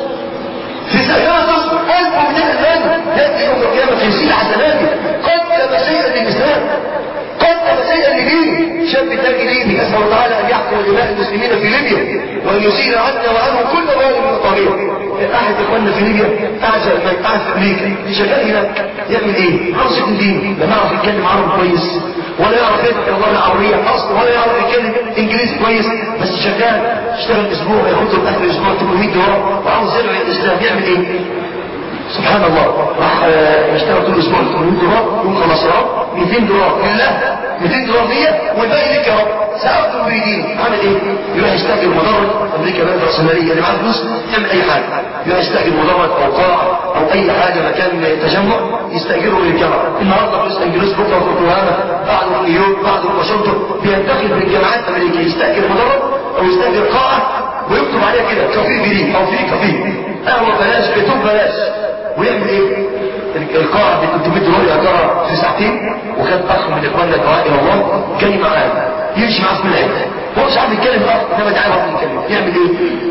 في سنة تصبح 1200 الماني يأتي يوم القيامة في سيل حسناته قدم شيئا للإسلام قدم شيئا لدينه شاب تاجي ليبي أسأل الله تعالى أن يحكم دماء المسلمين في ليبيا وأن يزيل عنا وعنه كل ظالم من الطريق أحد إخواننا في ليبيا أعزل من قاعد في أمريكا شغال هناك يعمل إيه؟ عاوز يكون دين لا يعرف يتكلم عربي كويس ولا يعرف يذكر الله العربية أصلا ولا يعرف يتكلم إنجليزي كويس بس شغال اشتغل أسبوع ياخد له آخر أسبوع 800 دولار وعاوز يدعو الإسلام يعمل إيه؟ سبحان الله راح يشتغل طول الاسبوع 800 دولار يوم خلاص يا رب 200 دولار لله 200 دولار ليا والباقي لك يا رب سألت المريدين عمل ايه؟ يروح يستاجر مدرج امريكا بلد راسماليه اللي معاه فلوس يعمل اي حاجه يروح يستاجر مدرج او قاع او اي حاجه مكان تجمع يستاجره للجامعه النهارده في لوس انجلوس بكره في اوكلاهاما بعده في نيويورك بعده في واشنطن بينتقل من جامعات امريكا يستاجر مدرج او يستاجر قاعه ويكتب عليها كده كافيه جديد او في كافيه قهوه بلاش بيتوب بلاش ويعمل ايه القاعة ب 300 دولار يأجرها في ساعتين وكان اخ من اخواننا الدعاء الله جاي معاه يمشي معاه في كل حته هو مش عارف يتكلم اه انما تعالى هو يتكلم يعمل ايه يقوم يشتغل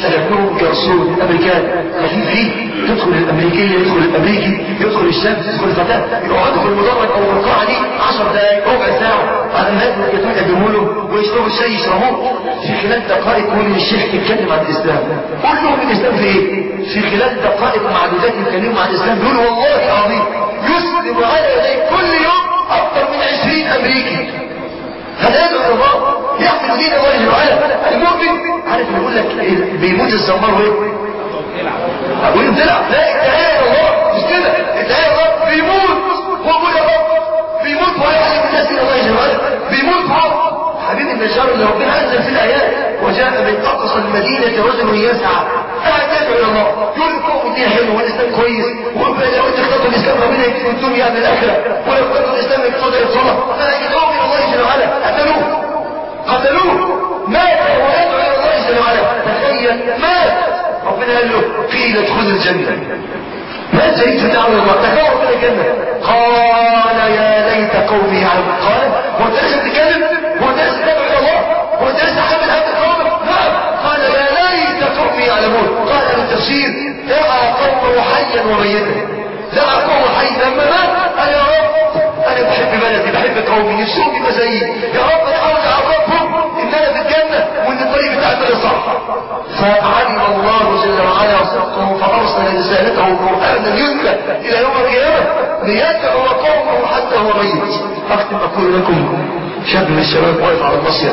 يشتغل لهم جرسون امريكان خفيف ليه يدخل الامريكيه يدخل الامريكي يدخل الشاب يدخل الفتاه يقعدوا في المدرج او في القاعه دي 10 دقائق ربع ساعه على ما يكون يقدموا له ويشربوا الشاي يشربوه في خلال دقائق يقول الشيخ يتكلم عن الاسلام قول لهم الاسلام في ايه؟ في خلال دقائق معدودات يتكلموا عن الاسلام يقول والله العظيم يسلم على يديه كل يوم اكثر من 20 امريكي هذا يدعو الى الله يحمل دين الله جل وعلا المؤمن عارف يقول لك إيه؟ بيموت الزمار وايه؟ اقول بتلعب لا الدعاء الى الله مش كده الدعاء الى الله بيموت وابوه يا رب بيموت ويعلم الناس الى الله جل وعلا بيموت هو حبيب النجار اللي ربنا انزل في الايات وجاء من اقصى المدينه رجل يسعى قاعد يدعو الى الله يقول لكم الدين حلو والاسلام كويس ولو انت اخترتوا الاسلام ربنا يكفي الدنيا من الاخره ولو اخترتوا الاسلام يقصد الصلاه فيدعوهم الى الله جل وعلا قتلوه قتلوه مات وهو يدعو الى الله جل وعلا تخيل مات ربنا قال له قيل ادخل الجنه ما جئت دعوة الله تكبر من الجنة قال يا ليت قومي يعلمون قال هو انت لسه بتتكلم هو انت لسه تدعو الى الله هو انت لسه حامل هذا القوم نعم قال يا ليت قومي يعلمون قال ابن التفسير دعا قومه حيا وميتا دعا قومه حيا لما مات قال يا رب انا بحب بلدي بحب قومي نفسهم يبقى زيي يا رب انا عاوز اعرفهم ان انا في الجنه وان الطريق بتاعي طريق صح فعلم الله جل وعلا صدقه فارسل رسالته قرانا يتلى الى يوم القيامه ليدعو قومه حتى هو ميت اختم اقول لكم شاب من الشباب واقف على المصيف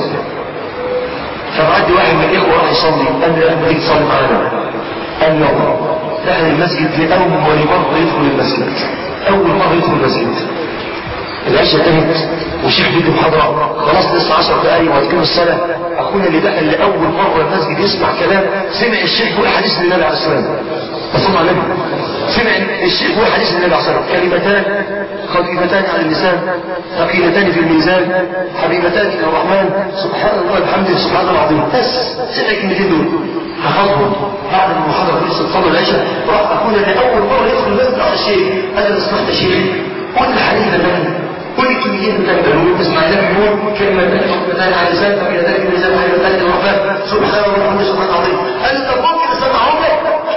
فبعدي واحد من الاخوه راح يصلي قال لي انا تيجي تصلي معانا قال له دخل المسجد لاول مره يدخل المسجد اول مره يدخل المسجد العشاء انتهت والشيخ بيدي محاضرة خلاص لسه 10 دقايق وهتكون الصلاة اخونا اللي دخل لأول مرة المسجد يسمع كلام سمع الشيخ بيقول حديث النبي عليه الصلاة والسلام صلى على النبي سمع الشيخ بيقول حديث النبي عليه الصلاة والسلام كلمتان خفيفتان على اللسان ثقيلتان في الميزان حبيبتان الى الرحمن سبحان الله بحمده سبحان الله العظيم بس سمع الكلمتين دول حفظهم بعد المحاضرة لسه تصلي العشاء راح اخونا لأول مرة يدخل المسجد على الشيخ انا سمعت الشيخ قل الحديث ده كل الكميات بتاعته تسمع لك يقول كلمة مثلا على لسان فإلى ذلك اللسان على ذلك الرحمن سبحان الله والحمد سبحان العظيم قال طب ممكن اسمعهم لك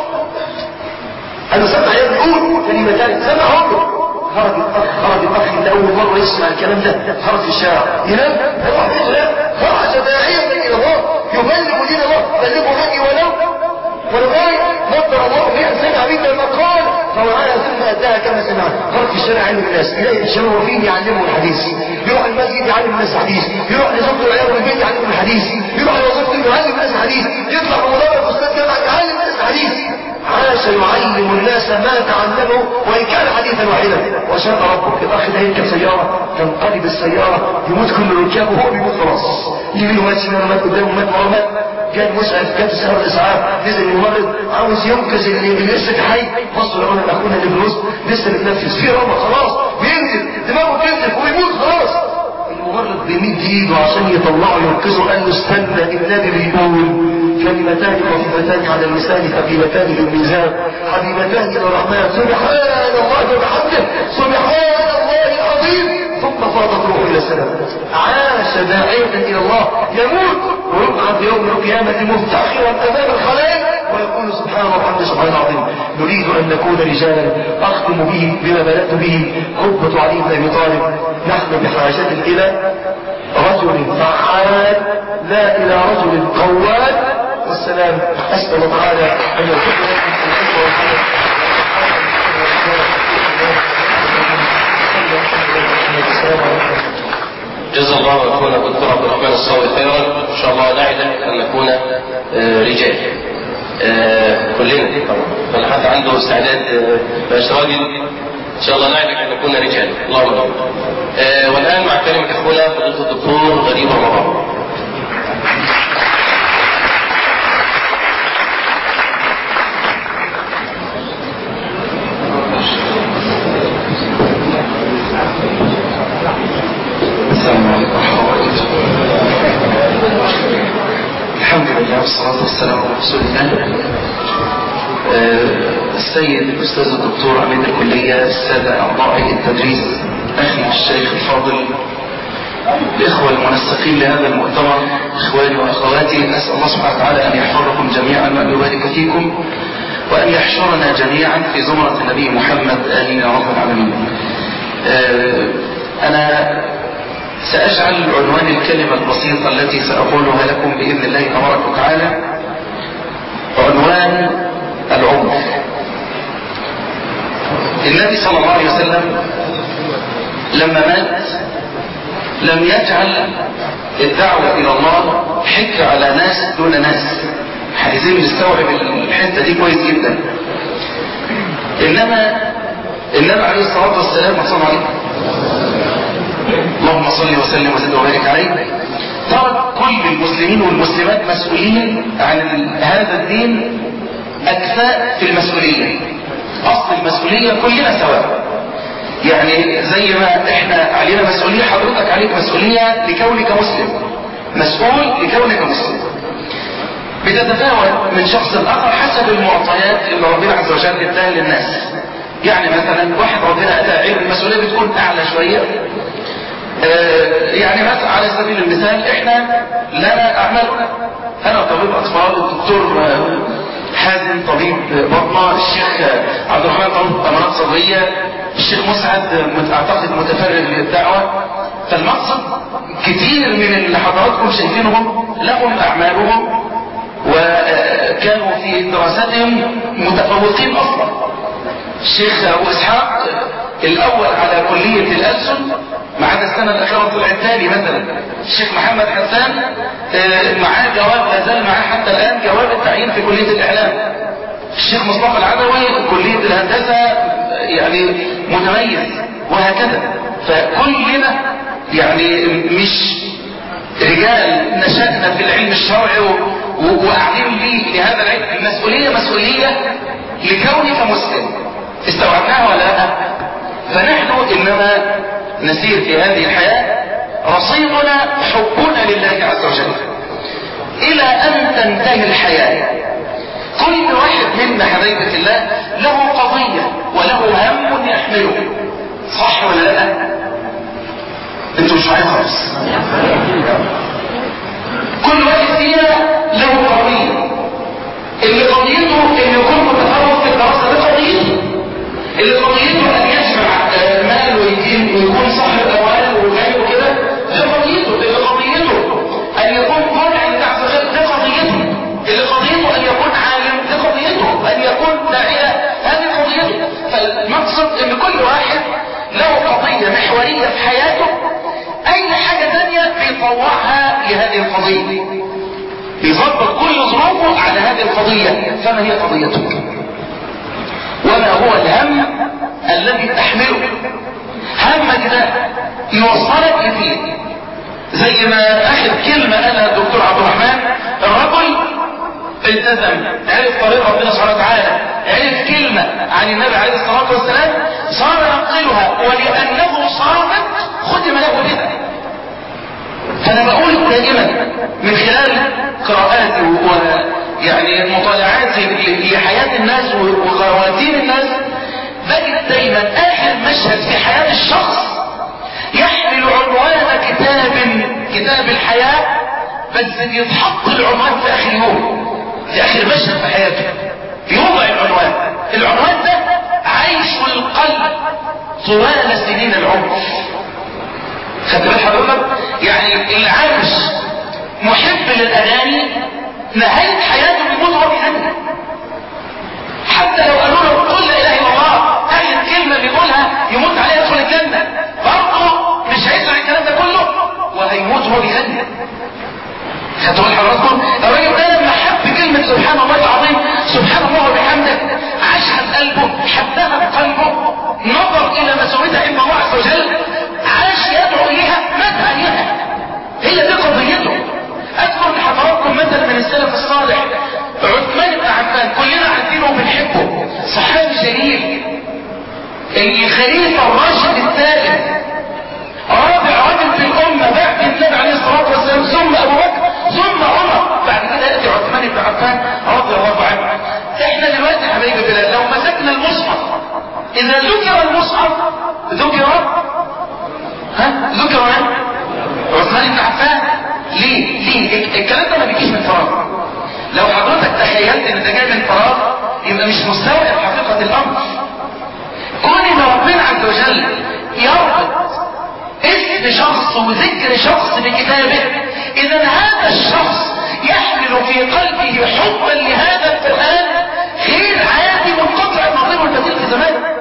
انا سمع يا بيقول كلمتان سمعهم لك خرج الاخ خرج الاخ اللي اول مره يسمع الكلام ده خرج في الشارع ينام يروح ينام خرج داعيا الى الله يبلغ دين الله بلغوا عني ولو ولو ايه نظر الله فيها سمع منا المقال فهو على ثم اداها كما سمع خرج في الشارع علم الناس يلاقي الشباب واقفين يعلموا الحديث يروح المسجد يعلم الناس الحديث يروح لزوجته وعياله في البيت يعلموا الحديث يروح لوظيفته يعلم الناس الحديث يطلع في مدرج استاذ جامعه يعلم الناس الحديث عاش يعلم الناس ما تعلموا وان كان حديثا واحدا وشاء ربك الاخ ده يركب سياره تنقلب السياره يموت كل ركابه وهو بيموت خلاص يمين مات شمال مات قدامه مات ورا مات جاء مسعف جاء سهر الاسعاف نزل الممرض عاوز ينقذ اللي لسه حي بصوا لقونا اخونا اللي في الوسط لسه بيتنفس في رمى خلاص بينزل دماغه بتنزل ويموت خلاص الممرض بيمد ايده عشان يطلعه ينقذه قال له استنى النبي بيقول كلمتان خفيفتان على اللسان ثقيلتان في الميزان حبيبتان الى الرحمن سبحان الله وبحمده سبحان الله العظيم ثم فاضت روحه الى السلام عاش داعيا الى الله يموت ويبعث يوم القيامه مفتخرا امام الخلائق ويقول سبحان الله وبحمده سبحان العظيم نريد ان نكون رجالا اختم به بما بدات به خطبه علي بن ابي طالب نحن بحاجه الى رجل فعال لا الى رجل قوال والسلام اسال الله تعالى ان يرزقنا الحكمه والحكمه جزا الله اخونا الدكتور عبد الرحمن الصاوي خيرا ان شاء الله نعد ان نكون آه، رجال آه، كلنا طبعا فلا حد عنده استعداد آه، بقاش راجل ان شاء الله نعد ان نكون رجال اللهم امين آه، والان مع كلمه اخونا فضيله الدكتور غريب رمضان السلام عليكم ورحمة الله وبركاته. الحمد لله والصلاة والسلام على رسول الله. آه، السيد الأستاذ الدكتور عميد الكلية السادة أعضاء التدريس أخي الشيخ الفاضل الإخوة المنسقين لهذا المؤتمر إخواني وأخواتي أسأل الله سبحانه وتعالى أن يحفظهم لكم جميعا وأن يبارك فيكم وأن يحشرنا جميعا في زمرة النبي محمد آمين يا رب العالمين آه، أنا سأجعل عنوان الكلمة البسيطة التي سأقولها لكم بإذن الله تبارك وتعالى عنوان العمر النبي صلى الله عليه وسلم لما مات لم يجعل الدعوة إلى الله حكر على ناس دون ناس عايزين نستوعب الحتة دي كويس جدا إنما النبي عليه الصلاة والسلام صلى الله عليه اللهم صل وسلم وزد وبارك عليه ترك كل المسلمين والمسلمات مسؤولين عن هذا الدين أكفاء في المسؤولية أصل المسؤولية كلنا سواء يعني زي ما احنا علينا مسؤولية حضرتك عليك مسؤولية لكونك مسلم مسؤول لكونك مسلم بتتفاوت من شخص لآخر حسب المعطيات اللي ربنا عز وجل اداها للناس يعني مثلا واحد ربنا اداه علم المسؤولية بتكون اعلى شوية آه يعني مثلا على سبيل المثال احنا لنا اعمالنا انا طبيب اطفال والدكتور حازم طبيب بطنة الشيخ عبد الرحمن طبيب امراض صدرية الشيخ مسعد اعتقد متفرغ للدعوة فالمقصد كتير من اللي حضراتكم شايفينهم لهم اعمالهم وكانوا في دراستهم متفوقين اصلا الشيخ ابو اسحاق الاول على كلية الألسن ما عدا السنة الأخيرة طلع الثاني مثلا الشيخ محمد حسان معاه جواب لا زال معاه حتى الآن جواب التعيين في كلية الإعلام الشيخ مصطفى العدوي كلية الهندسة يعني متميز وهكذا فكلنا يعني مش رجال نشأنا في العلم الشرعي وقاعدين ليه لهذا العلم المسؤولية مسؤولية لكونك مسلم استوعبناها ولا لا فنحن إنما نسير في هذه الحياة رصيدنا حبنا لله عز وجل إلى أن تنتهي الحياة كل واحد منا حبيبة الله له قضية وله هم يحمله صح ولا لا انتوا مش معايا خالص كل واحد فينا له قضية اللي قضيته انه يكون متفوق في الدراسة ده قضيته اللي قضيته ان يجمع مال ويدين ويكون صاحب اموال وغني وكده ده قضيته اللي قضيته ان يكون طالع لله عز وجل ده قضيته اللي قضيته ان يكون عالم ده قضيته ان يكون داعية هذه قضيته فالمقصد ان كل واحد له قضية محورية في حياته اي حاجة تانية بيطوعها لهذه القضية بيظبط كل ظروفه على هذه القضية فما هي قضيتك وما هو الهم الذي تحمله همك ده يوصلك لفين زي ما اخر كلمة قالها الدكتور عبد الرحمن الرجل التزم عرف طريق ربنا سبحانه وتعالى عرف كلمة عن النبي عليه الصلاة والسلام صار ينقلها ولأنه صامت ختم له بها فأنا بقول دائما من خلال قراءاتي ويعني مطالعاتي لحياة الناس وخواتيم الناس بجد دايما آخر مشهد في حياة الشخص يحمل عنوان كتاب كتاب الحياة بس يتحط العنوان في آخر يوم في آخر مشهد في حياته يوضع العنوان العنوان ده عيش القلب طوال سنين العمر خدت بال حضرتك يعني اللي عايش محب للاغاني نهايه حياته بيموت وهو بيغني حتى لو قالوا له قل لا اله الا الله اي كلمه بيقولها يموت عليها يدخل الجنه برضه مش هيسمع الكلام ده كله وهيموت وهو بيغني خدتوا بال حضراتكم الراجل ده لما حب كلمه سبحان الله العظيم سبحان الله وبحمده عاشها بقلبه حبها بقلبه نظر الى مسؤوليتها عند الله عز وجل عاش يدعو اليها مات عليها هي دي قضيته اذكر لحضراتكم مثلا من السلف الصالح عثمان بن عفان كلنا عارفينه وبنحبه صحابي جليل الخليفه الراشد الثالث رابع رجل في الامه بعد النبي عليه الصلاه والسلام ثم ابو بكر ثم عمر بعد كده ياتي عثمان بن عفان رضي الله عنه احنا دلوقتي حبايبي بلاد لو مسكنا المصحف اذا ذكر المصحف ذكر ها ذكر من عثمان بن عفان ليه ليه الكلام ده ما بيجيش من فراغ لو حضرتك تخيلت ان ده جاي من فراغ يبقى مش مستوعب حقيقة الامر كون ان ربنا عز وجل يربط اسم شخص وذكر شخص بكتابه اذا هذا الشخص يحمل في قلبه حبا لهذا القرآن غير عادي منقطع النظير والبديل في زمانه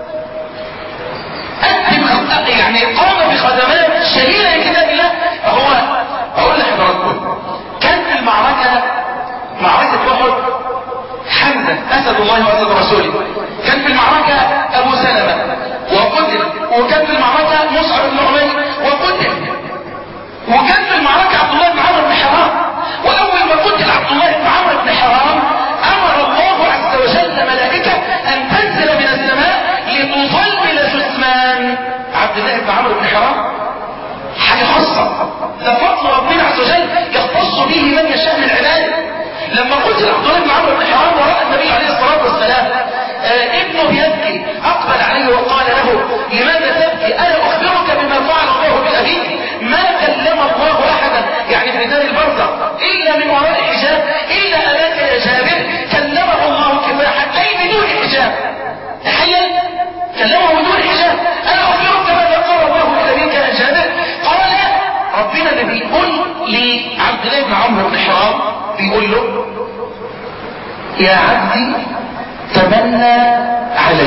قدم يعني قام بخدمات شهيرة لكتاب الله هو اقول لحضراتكم كان في المعركة معركة احد حمزة اسد الله واسد رسوله كان في المعركة ابو سلمة وقتل وكان في المعركة مصعب بن عمير وقتل وكان في المعركة عبد الله بن عمرو بن حرام واول ما قتل عبد الله بن عمرو بن حرام امر الله عز وجل ملائكة ان تنزل من السماء لتظلل جثمان عبد الله بن عمرو بن حرام حاجة خاصة ده فضل ربنا عز وجل يختص به من يشاء من عباده لما قتل عبد الله بن عمرو بن حرام وراء النبي عليه الصلاة والسلام آه ابنه يبكي اقبل عليه وقال له لماذا تبكي انا اخبرك بما فعل الله بابيك ما كلم الله احدا يعني في دار البرزخ الا من وراء حجاب الا اباك يا جابر كلمه الله كفاحا اي بدون حجاب تخيل كلمه بدون حجاب انا اخبرك ماذا قال الله لابيك يا جابر قال ربنا اللي بيقول لعبد الله بن عمرو بن حرام بيقول له يا عبدي تمنى علي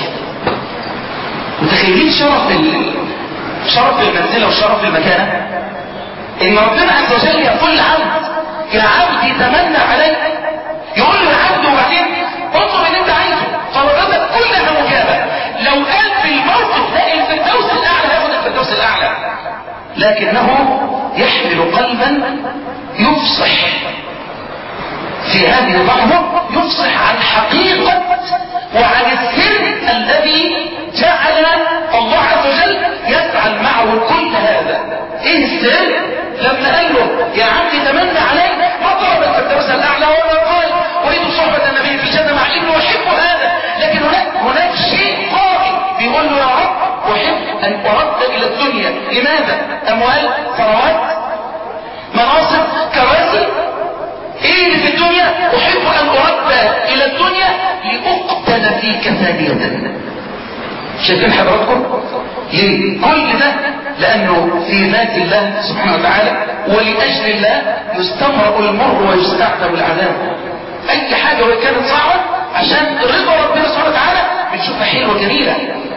متخيلين شرف ال... شرف المنزله وشرف المكانه ان ربنا عز وجل يقول لعبد يا عبدي تمنى علي يقول له يا عبد وبعدين اطلب اللي انت عايزه طلباتك كلها مجابه لو قال في الموقف ده الفردوس الاعلى هياخد الفردوس الاعلى لكنه يحمل قلبا يفصح في هذه اللحظة يفصح عن حقيقة وعن السر الذي جعل الله عز وجل يفعل معه كل هذا ايه السر لما قال له يا عبدي تمنى علي ما طلب الفردوس الاعلى ولا قال اريد صحبة النبي في الجنة مع انه احب هذا لكن هناك هناك شيء قائم بيقول له يا رب احب ان ارد الى الدنيا لماذا اموال ثروات مناصب كراسي ايه اللي في الدنيا احب ان ارد الى الدنيا لاقتل فيك ثانية شايفين حضراتكم ليه كل ده لانه في ذات الله سبحانه وتعالى ولاجل الله يستمرأ المر ويستعتب العذاب اي حاجة وان كانت صعبة عشان رضا ربنا سبحانه وتعالى بنشوفها حلوة جميلة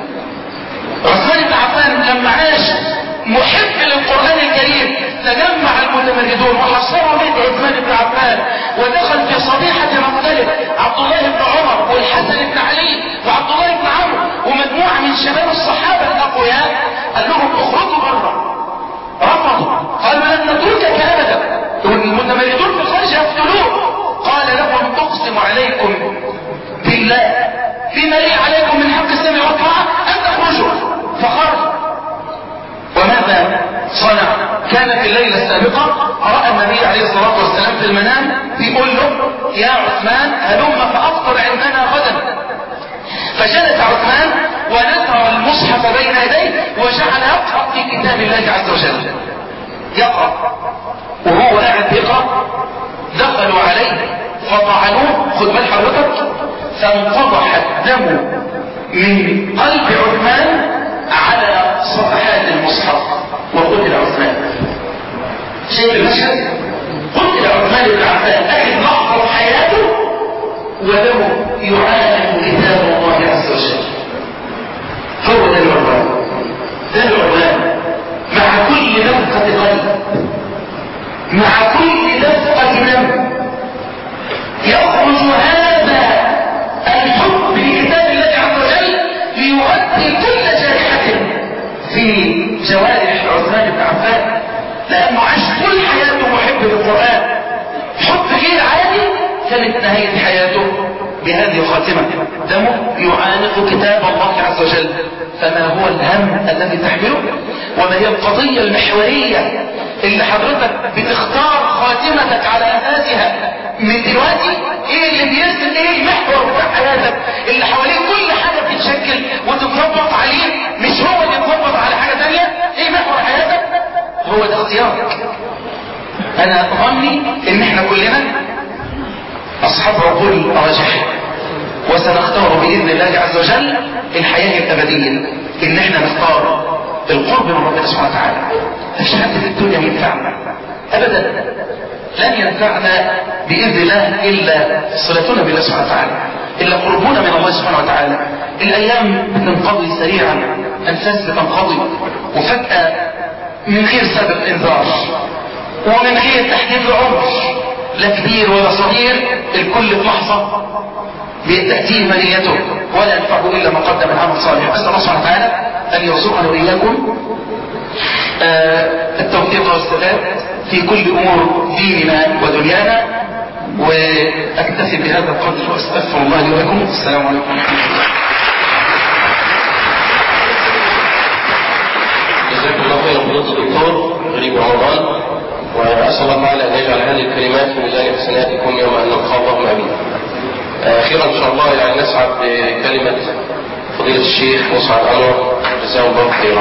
عثمان بن عفان لما عاش محب للقرآن الكريم تجمع المتمردون وحصروا بيت عثمان بن عفان ودخل في صبيحة مختلف عبد الله بن عمر والحسن بن علي وعبد الله بن عمرو ومجموعة من شباب الصحابة الأقوياء قال لهم اخرجوا بره رفضوا قالوا لن نتركك أبدا والمتمردون في الخارج يقتلوه قال لهم اقسم عليكم بالله بما لي عليكم من حق السمع والطاعة أن تخرجوا فخرجوا وماذا صنع كان في الليلة السابقة رأى النبي عليه الصلاة والسلام في المنام بيقول له يا عثمان هلم فأفطر عندنا غدا فجلس عثمان ونثر المصحف بين يديه وجعل يقرأ في كتاب الله عز وجل يقرأ وهو قاعد يقرأ دخلوا عليه فطعنوه خد بال حضرتك فانفضح الدم من قلب عثمان على صفحات المصحف وقتل عثمان شايف المشهد قتل عثمان بن عفان اخذ لحظه حياته وله يعاني كتاب الله عز وجل هو ده العنوان ده العنوان مع كل دفقه قلب مع كل دفقه دم يخرج هذا الحب لكتاب الله عز وجل ليؤدي كل جارحة في جوارح عثمان بن عفان لأنه عاش كل حياته محب للقرآن حب غير عادي كانت نهاية حياته بهذه الخاتمة دمه يعانق كتاب الله عز وجل فما هو الهم الذي تحمله وما هي القضية المحورية اللي حضرتك بتختار خاتمتك على أساسها من دلوقتي ايه اللي بيرسم ايه المحور بتاع حياتك اللي حواليه كل حاجة بتتشكل وتتظبط عليه مش هو اللي يتظبط على حاجة تانية ايه محور حياتك هو ده اختيارك انا ظني ان احنا كلنا أصحاب عقول راجحة وسنختار بإذن الله عز وجل الحياة الأبدية إن احنا نختار القرب من ربنا سبحانه وتعالى مفيش حد في الدنيا ينفعنا أبدا لن ينفعنا بإذن الله إلا صلتنا بالله سبحانه وتعالى إلا قربنا من الله سبحانه وتعالى الأيام بتنقضي سريعا أنفاس بتنقضي وفجأة من غير سبب إنذار ومن غير تحديد العمر لا كبير ولا صغير الكل في لحظة تأتيه منيته ولا ينفعه إلا ما قدم العمل صالح أسأل الله سبحانه وتعالى أن يرزقنا وإياكم آه التوفيق والسداد في كل أمور ديننا ودنيانا وأكتفي بهذا القدر وأستغفر الله لي ولكم السلام عليكم ورحمة الله جزاكم الله خيرا فضيلة الدكتور غريب رمضان وأسأل الله تعالى أن يجعل هذه الكلمات في ميزان حسناتكم يوم أن نلقى اللهم آمين. أخيرا إن شاء الله يعني نسعد بكلمة فضيلة الشيخ مصعب أنور جزاه الله خيرا.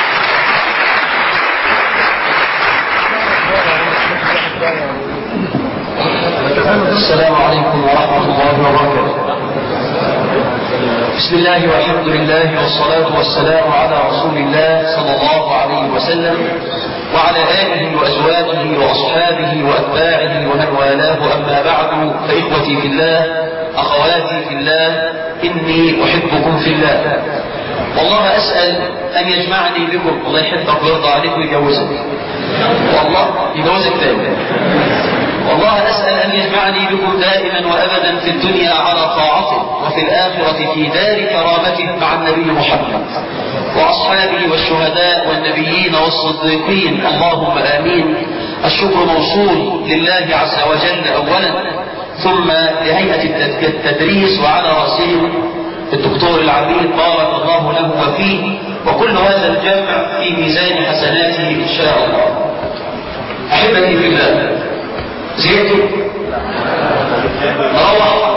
السلام عليكم ورحمة الله وبركاته بسم الله والحمد لله والصلاة والسلام على رسول الله صلى الله عليه وسلم وعلى آله وأزواجه وأصحابه وأتباعه ومن والاه أما بعد فإخوتي في الله أخواتي في الله إني أحبكم في الله والله أسأل أن يجمعني بكم الله يحبك ويرضى عليك ويجوزك والله يجوزك تاني والله أسأل أن يجمعني بكم دائما وأبدا في الدنيا على طاعته وفي الآخرة في دار كرامته مع النبي محمد وأصحابه والشهداء والنبيين والصديقين اللهم آمين الشكر موصول لله عز وجل أولا ثم لهيئة التدريس وعلى رأسهم الدكتور العبيد بارك الله له وفيه وكل هذا الجمع في ميزان حسناته إن شاء الله أحبتي في الله زيتوا روح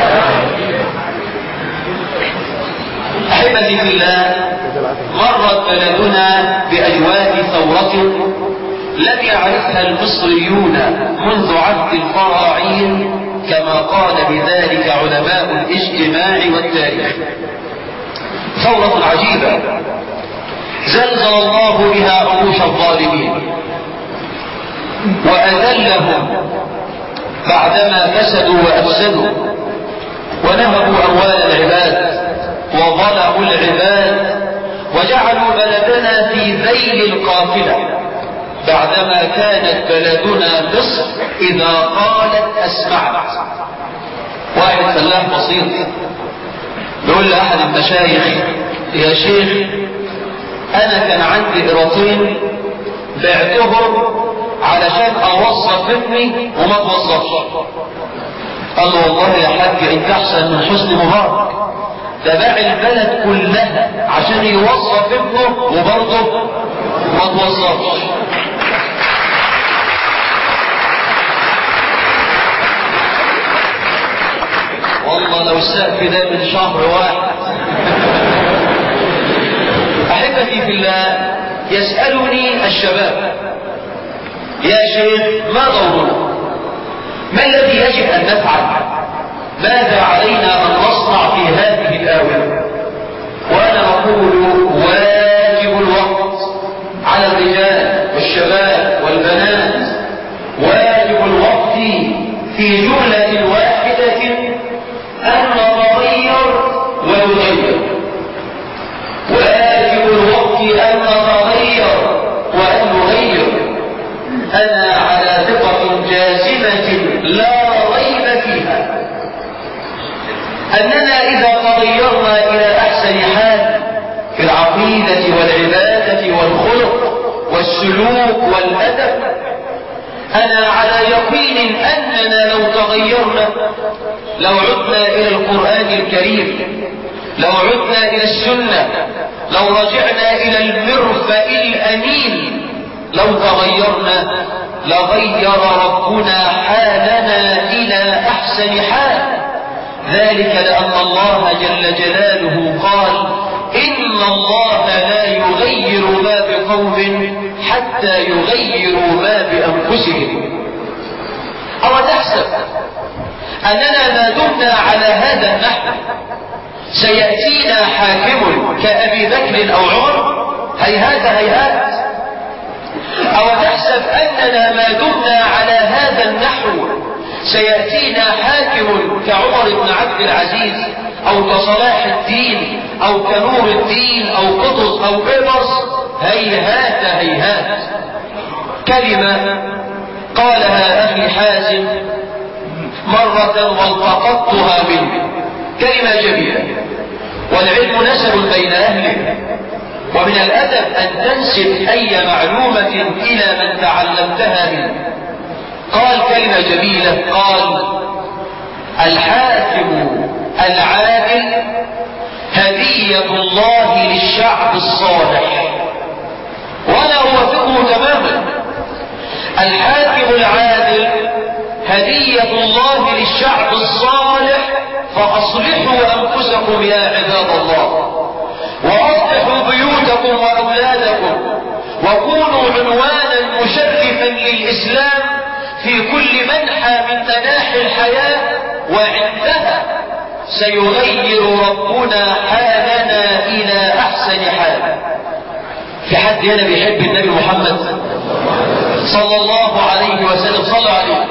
أحبتي في الله مرت بلدنا بأجواء ثورة لم يعرفها المصريون منذ عهد الفراعين كما قال بذلك علماء الاجتماع والتاريخ ثورة عجيبة زلزل الله بها عروش الظالمين وأذلهم بعدما فسدوا وأفسدوا ونهبوا أموال العباد وظلموا العباد وجعلوا بلدنا في ذيل القافلة بعدما كانت بلدنا مصر إذا قالت أسمعت واحد فلاح بسيط يقول لأحد المشايخ يا شيخ أنا كان عندي قراطين بعتهم علشان اوظف ابني وما توظفش قال له والله يا حاج انت احسن من حسني مبارك ده باع البلد كلها عشان يوظف ابنه وبرضه ما توظفش والله لو السقف ده من شهر واحد احبتي في الله يسالني الشباب يا شيخ ما دورنا ما الذي يجب أن نفعل ماذا علينا أن نصنع في هذه الآونة وأنا أقول واجب الوقت على الرجال والشباب والبنات واجب الوقت في جملة واحدة أن نتغير ونغير واجب الوقت أن نتغير وأن نغير أنا على ثقة جازمة لا ريب فيها أننا إذا تغيرنا إلى أحسن حال في العقيدة والعبادة والخلق والسلوك والأدب أنا على يقين أننا لو تغيرنا لو عدنا إلى القرآن الكريم لو عدنا إلى السنة لو رجعنا إلى المرفأ الأمين لو تغيرنا لغير ربنا حالنا إلى أحسن حال ذلك لأن الله جل جلاله قال إن الله لا يغير ما بقوم حتى يغيروا ما بأنفسهم أو تحسب أننا ما دمنا على هذا النحو سيأتينا حاكم كأبي بكر أو عمر هيهات هيهات أو تحسب أننا ما دمنا على هذا النحو سيأتينا حاكم كعمر بن عبد العزيز أو كصلاح الدين أو كنور الدين أو قطز أو بيبرس هيهات هيهات كلمة قالها أخي حازم مرة والتقطتها منه كلمة جميلة والعلم نسب بين أهله ومن الأدب أن تنسب أي معلومة إلى من تعلمتها منه قال كلمة جميلة قال الحاكم العادل هدية الله للشعب الصالح ولا أوافقه تماما الحاكم العادل هدية الله للشعب الصالح فأصلحوا أنفسكم يا عباد الله وأصلحوا بيوتكم وأولادكم وكونوا عنوانا مشرفا للإسلام في كل منحى من مناحي الحياة وعندها سيغير ربنا حالنا إلى أحسن حال في حد هنا بيحب النبي محمد صلى الله عليه وسلم صلى عليه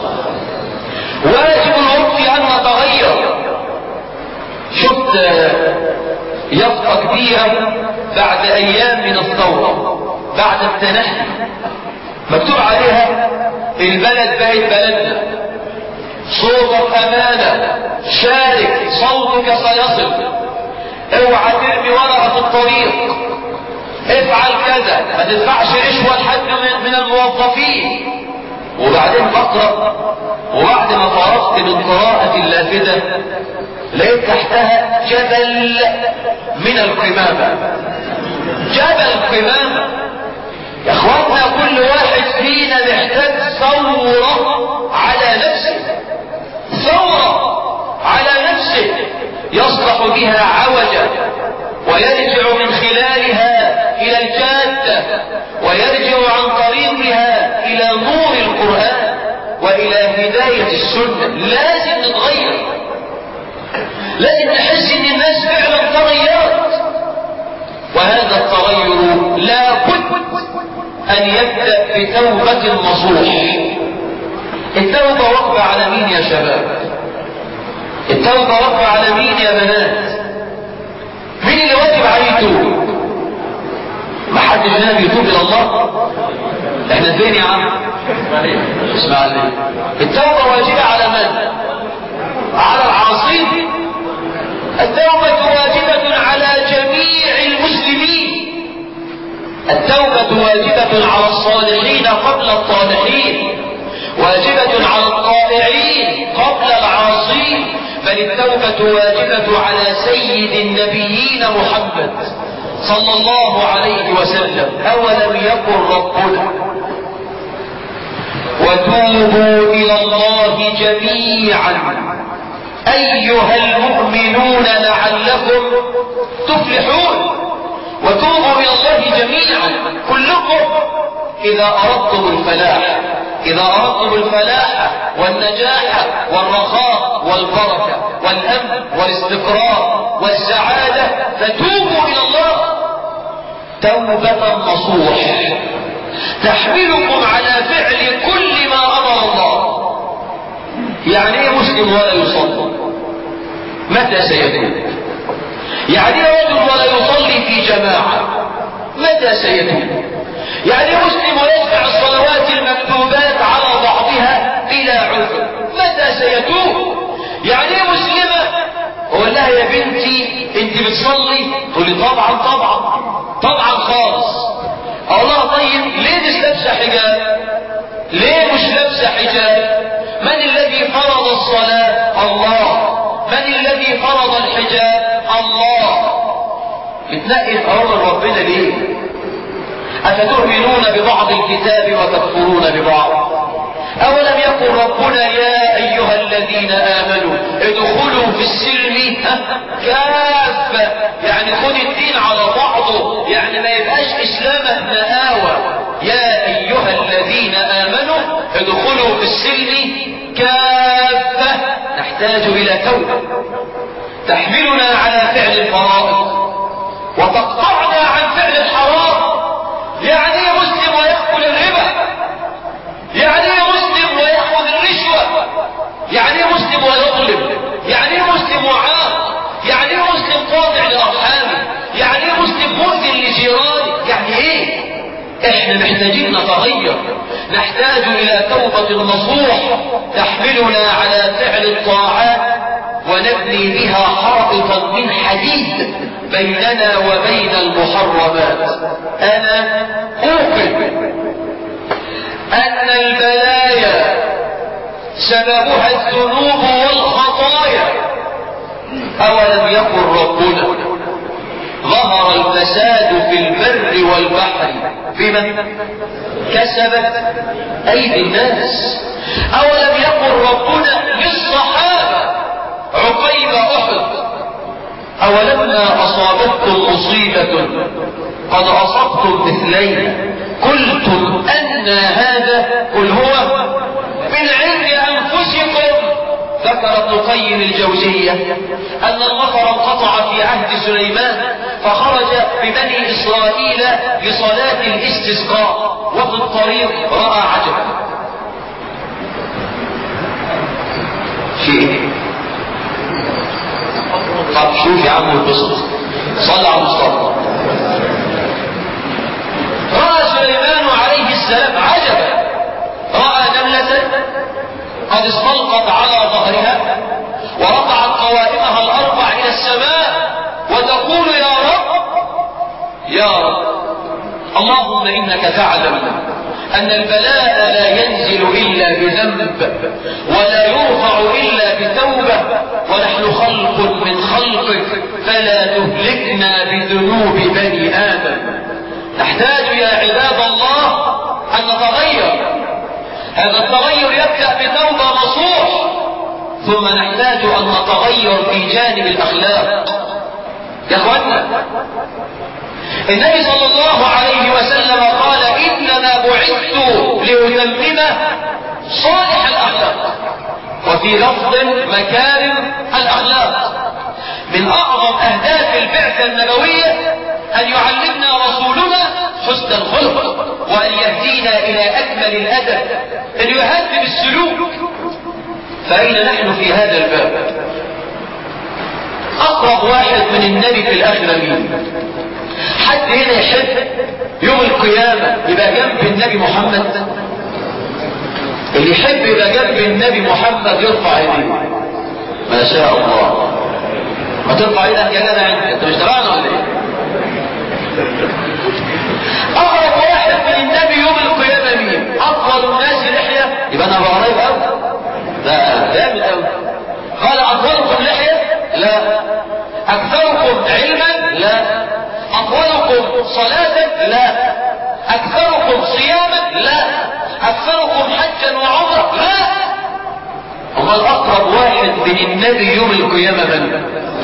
واجب الوقت أن نتغير شفت يافطة كبيرة بعد أيام من الثورة بعد التنحي مكتوب عليها البلد بقت بلدنا صوتك أمانة شارك صوتك سيصل اوعى ترمي ورقة في الطريق افعل كذا ما تدفعش رشوة لحد من الموظفين وبعدين بقرأ وبعد ما فرغت من قراءة اللافتة لقيت تحتها جبل من القمامة جبل قمامة يا اخواننا كل واحد فينا محتاج ثورة على نفسه ثورة على نفسه يصلح بها عوجا ويرجع من خلالها إلى الجادة ويرجع عن طريقها إلى نور القرآن وإلى هداية السنة لازم نتغير لازم نحس ان الناس فعلا تغيرت وهذا التغير لا بد ان يبدأ بتوبة نصوح التوبة واقفة على مين يا شباب التوبة واقفة على مين يا بنات مين اللي واجب عليه يتوب ما حدش هنا بيتوب الى الله احنا فين يا عم اسمع لي التوبة واجبة على من على العاصين التوبة واجبة على جميع المسلمين التوبة واجبة على الصالحين قبل الطالحين واجبة على الطائعين قبل العاصين بل التوبة واجبة على سيد النبيين محمد صلى الله عليه وسلم أولم يكن ربنا وتوبوا إلى الله جميعا أيها المؤمنون لعلكم تفلحون وتوبوا إلى الله جميعا كلكم إذا أردتم الفلاح إذا أردتم الفلاح والنجاح والرخاء والبركة والأمن والاستقرار والسعادة فتوبوا إلى الله توبة نصوح تحملكم على فعل كل ما أمر الله يعني ايه مسلم ولا يصلي متى سيتوب يعني ايه رجل ولا يصلي في جماعة متى سيتوب يعني ايه مسلم ويجمع الصلوات المكتوبات على بعضها بلا عذر متى سيتوب يعني ايه مسلمة اقول لها يا بنتي انت بتصلي تقول لي طبعا طبعا طبعا خالص اقول لها طيب ليه مش لابسه حجاب ليه مش لابسه حجاب من الذي فرض الصلاة الله من الذي فرض الحجاب الله بتنقي في أمر ربنا ليه أفتؤمنون ببعض الكتاب وتكفرون ببعض أولم يقل ربنا يا أيها الذين آمنوا ادخلوا في السلم كافة يعني خد الدين على بعضه يعني ما يبقاش إسلامه مآوى يا أيها الذين آمنوا ادخلوا في السلم كافة نحتاج إلى توبة تحملنا على فعل الفرائض وتقطعنا عن فعل الحرام يعني ايه مسلم ويأكل الربا يعني ايه مسلم ويأخذ الرشوة يعني ايه مسلم ويظلم يعني ايه مسلم وعاق يعني ايه مسلم قاطع لأرحامه يعني ايه مسلم مؤذن لجيرانه يعني ايه احنا محتاجين نتغير نحتاج الى توبة نصوح تحملنا على فعل الطاعات ونبني بها حائطا من حديد بيننا وبين المحرمات انا اوقن ان البلايا سببها الذنوب والخطايا اولم يكن ربنا ظهر الفساد في البر والبحر بما كسبت ايدي الناس اولم يكن ربنا للصحابه عقيب احد اولما اصابتكم مصيبه قد اصبتم مثلين قلتم ان هذا قل هو من عند انفسكم ذكر ابن القيم الجوزية أن المطر انقطع في عهد سليمان فخرج ببني إسرائيل لصلاة الاستسقاء وفي الطريق رأى عجبا شيء طب شوف يا عم البسط صلى على المصطفى رأى سليمان عليه السلام عجبا رأى نملة قد استلقت على ظهرها ورفعت قوائمها الاربع الى السماء وتقول يا رب يا رب اللهم انك تعلم ان البلاء لا ينزل الا بذنب ولا يرفع الا بتوبه ونحن خلق من خلقك فلا تهلكنا بذنوب بني ادم نحتاج يا عباد الله ان نتغير هذا التغير يبدأ بتوبة نصوح ثم نحتاج أن نتغير في جانب الأخلاق يا أخوانا النبي صلى الله عليه وسلم قال إنما بعثت لأتمم صالح الأخلاق وفي لفظ مكارم الأخلاق من أعظم أهداف البعثة النبوية أن يعلمنا رسولنا حسن الخلق وأن يهدينا إلى أكمل الأدب أن يهذب السلوك فأين نحن في هذا الباب أقرب واحد من النبي في الآخرة مين حد هنا يحب يوم القيامة يبقى جنب النبي محمد اللي يحب يبقى جنب النبي محمد يرفع يديه ما شاء الله ما ترفع ايدك يا جدع انت انت مش تبعنا ولا ايه اقرب واحد من النبي يوم القيامه مين افضل الناس لحيه يبقى انا قريب قوي لا جامد قوي قال افضلكم لحيه لا اكثركم علما لا اطولكم صلاه لا اكثركم صياما لا اكثركم حجا وعمره لا امال اقرب واحد من النبي يوم القيامه من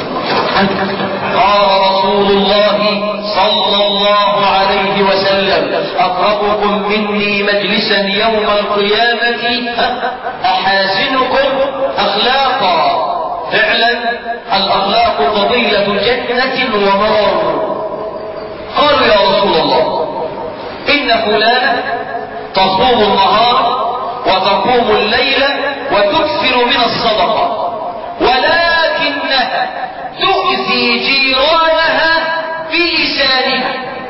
قال رسول الله صلى الله عليه وسلم أقربكم مني مجلسا يوم القيامة أحاسنكم أخلاقا فعلا الأخلاق قضية جنة ونار قالوا يا رسول الله إن فلانة تصوم النهار وتقوم الليل وتكثر من الصدقة ولكنها تؤذي جيرانها بلسانها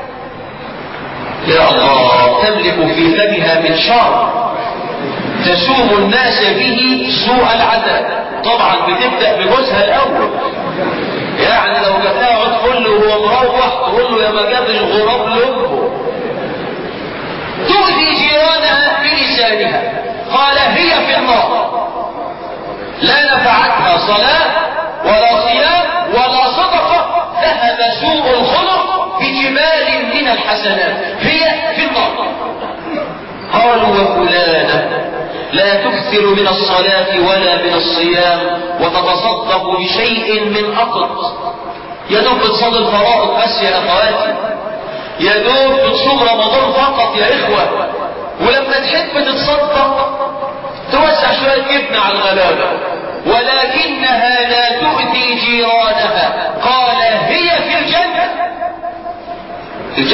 يا الله تملك في فمها من شر تسوم الناس به سوء العذاب طبعا بتبدأ بجوزها الأول يعني لو جت تقعد تقول له وهو مروح تقول له يا ما جاب الغراب لأمه تؤذي جيرانها بلسانها قال هي في النار لا نفعتها صلاة ولا صيام ولا صدقة ذهب سوء الخلق بجبال من الحسنات هي في النار قالوا وفلانة لا تكثر من الصلاة ولا من الصيام وتتصدق بشيء من أقط يا دوب بتصلي الفرائض بس يا أخواتي يا دوب بتصوم رمضان فقط يا إخوة ولما تحب تتصدق توسع شوية جبن على الغلابة ولكن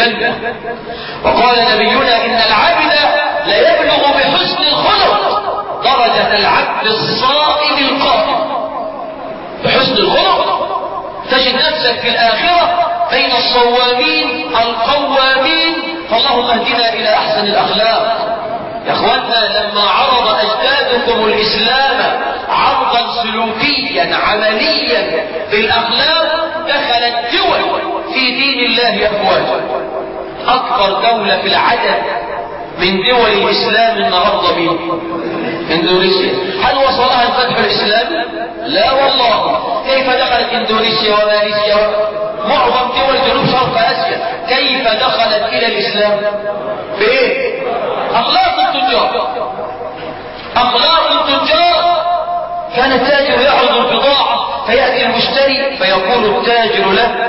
الجنة وقال نبينا إن العبد ليبلغ بحسن الخلق درجة العبد الصائم القائم بحسن الخلق تجد نفسك في الآخرة بين الصوامين القوامين فاللهم اهدنا إلى أحسن الأخلاق يا اخوانا لما عرض اجدادكم الاسلام عرضا سلوكيا عمليا بالاخلاق دخلت دول في دين الله افواجا اكبر دولة في العدد من دول الاسلام النهارده مين؟ اندونيسيا هل وصلها الفتح الاسلامي؟ لا والله كيف دخلت اندونيسيا وماليزيا معظم دول جنوب شرق اسيا كيف دخلت الى الاسلام؟ بايه؟ اخلاق التجار اخلاق التجار كان التاجر يعرض البضاعة فيأتي المشتري فيقول التاجر له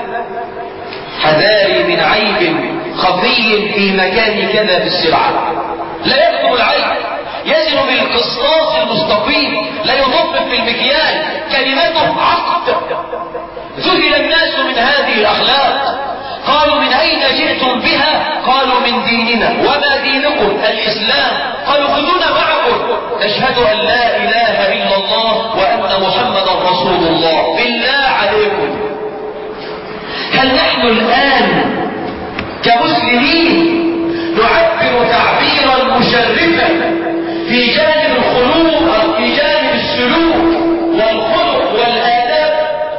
حذاري من عيب خفي في مكان كذا في السلعة لا يكتب العيب يزن بالقسطاس المستقيم لا يضبط بالمكيال كلمته عقد ذهل الناس من هذه الاخلاق قالوا من اين جئتم بها قالوا من ديننا وما دينكم الاسلام قالوا خذونا معكم نشهد ان لا اله الا الله وان محمدا رسول الله بالله عليكم هل نحن الان كمسلمين نعبر تعبيرا مشرفا في جانب الخلوق او في جانب السلوك والخلق والاداب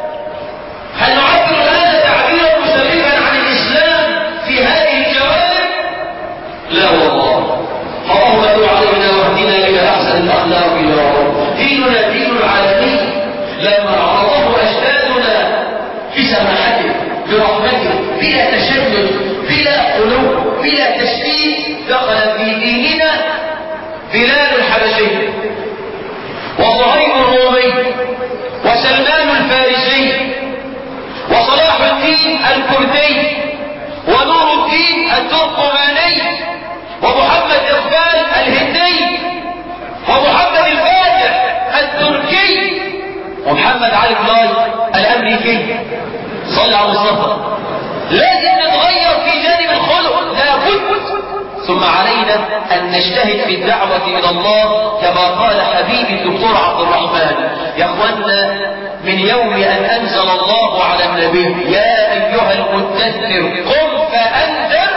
هل نعبر هذا تعبيرا مشرفا عن الاسلام في هذه الجوانب لا والله اللهم ادعو علينا واهدنا الى احسن الاخلاق يا رب ديننا دين العالمين لما عرضه اجدادنا بسماحته برحمته بلا تشدد بلا قلوب بلا تشديد دخل في ديننا بلال الحبشي وصهيب الرومي وسلمان الفارسي وصلاح الدين الكردي ونور الدين التركماني ومحمد اقبال الهندي ومحمد الفاتح التركي ومحمد علي بلاي الامريكي صلى على المصطفى لازم نتغير في جانب الخلق لابد ثم علينا أن نجتهد في الدعوة إلى الله كما قال حبيبي الدكتور عبد الرحمن يا أخوانا من يوم أن أنزل الله على النبي يا أيها المدثر قم فأنذر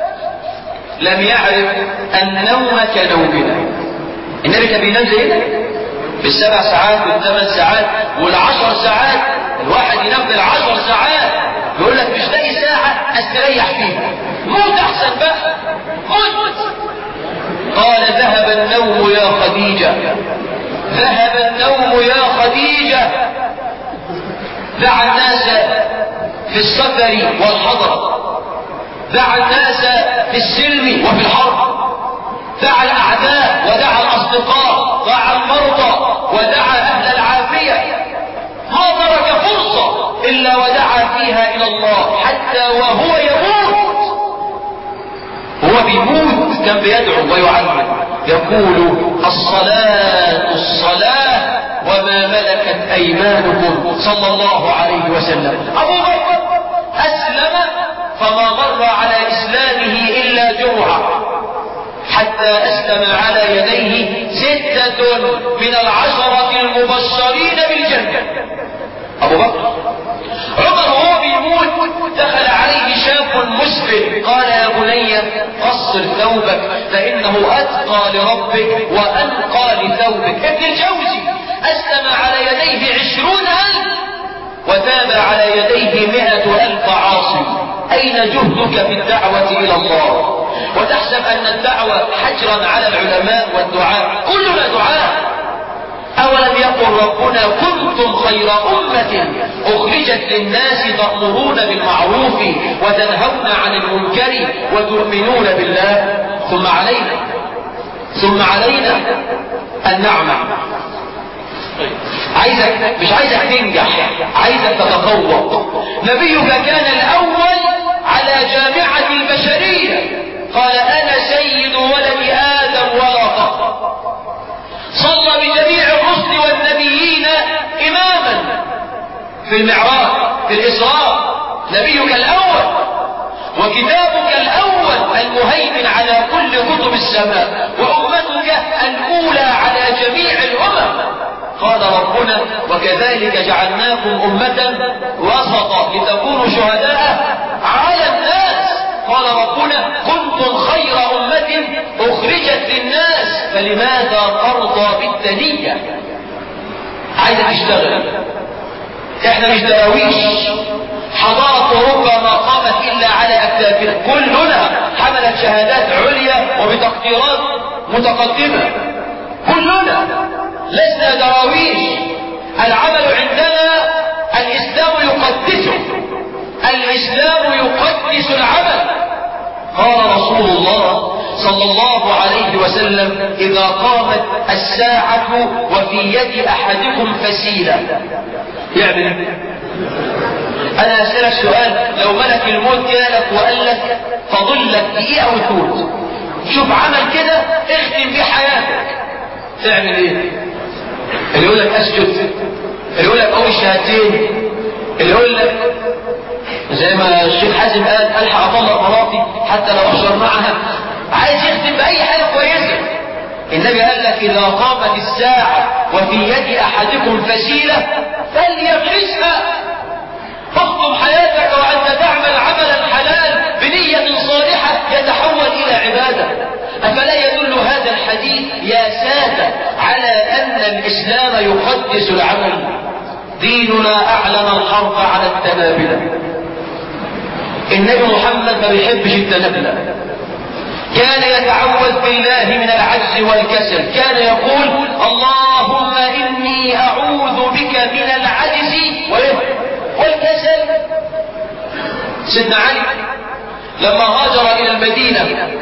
لم يعرف النوم كنومنا النبي كان بينام زينا بالسبع ساعات والثمان ساعات والعشر ساعات الواحد ينام بالعشر ساعات يقول لك مش لاقي ساعة استريح فيها موت احسن بقى موت قال ذهب النوم يا خديجة ذهب النوم يا خديجة دعا الناس في السفر والحضر دعا الناس في السلم وفي الحرب دعا الاعداء ودعا الاصدقاء دعا المرضى ودعا اهل العافية ما ترك فرصة الا ودعا فيها الى الله حتى وهو يموت هو بيموت كان بيدعو ويعلم يقول الصلاة الصلاة وما ملكت ايمانكم صلى الله عليه وسلم ابو بكر اسلم فما مر على اسلامه الا جرعه حتى أسلم على يديه ستة من العشرة المبشرين بالجنة أبو بكر عمر وهو بيموت دخل عليه شاب مسلم قال يا بني قصر ثوبك فإنه أتقى لربك وأنقى لثوبك ابن الجوزي أسلم على يديه عشرون ألف وتاب على يديه مئة ألف عاصم أين جهدك في الدعوة إلى الله وتحسب أن الدعوة حجرا على العلماء والدعاء كلنا دعاء أولم يقل ربنا كنتم خير أمة أخرجت للناس تأمرون بالمعروف وتنهون عن المنكر وتؤمنون بالله ثم علينا ثم علينا أن نعمل عايزك مش عايزك تنجح عايزك تتفوق نبيك كان الأول على جامعة البشرية قال أنا سيد ولد آدم ولا فخر صلى بجميع الرسل والنبيين إماما في المعراج في الإسراء نبيك الأول وكتابك الأول المهيمن على كل كتب السماء وأمتك الأولى على جميع الأمم قال ربنا وكذلك جعلناكم أمة وسطا لتكونوا شهداء على الناس قال ربنا كنتم خير أمة أخرجت للناس فلماذا ترضى بالدنية عايزة تشتغل احنا مش دراويش حضارة اوروبا ما قامت الا على اكتافنا كلنا حملت شهادات عليا وبتقديرات متقدمة كلنا لسنا دراويش العمل عندنا الاسلام يقدسه الاسلام يقدس العمل قال رسول الله صلى الله عليه وسلم إذا قامت الساعة وفي يد أحدكم فسيلة يعمل أنا أسألك سؤال لو ملك الموت جالك وقال لك فاضل لك دقيقة وتموت شوف عمل كده اختم بيه حياتك تعمل ايه؟ اللي يقول لك اسجد اللي يقول لك قوي الشهادتين اللي يقول لك زي ما الشيخ حازم قال الحق اطلق مراتي حتى لو اشر معها عايز يختم باي حاجه كويسه النبي قال لك اذا قامت الساعه وفي يد احدكم فسيله فليغرسها تخطب حياتك وانت تعمل عملا حلال بنيه صالحه يتحول الى عباده افلا يدل هذا الحديث يا ساده على ان الاسلام يقدس العمل ديننا اعلن الحرب على التنابله النبي محمد ما بيحبش التنبله كان يتعوذ بالله من العجز والكسل كان يقول اللهم إني أعوذ بك من العجز والكسل سيدنا علي لما هاجر إلى المدينة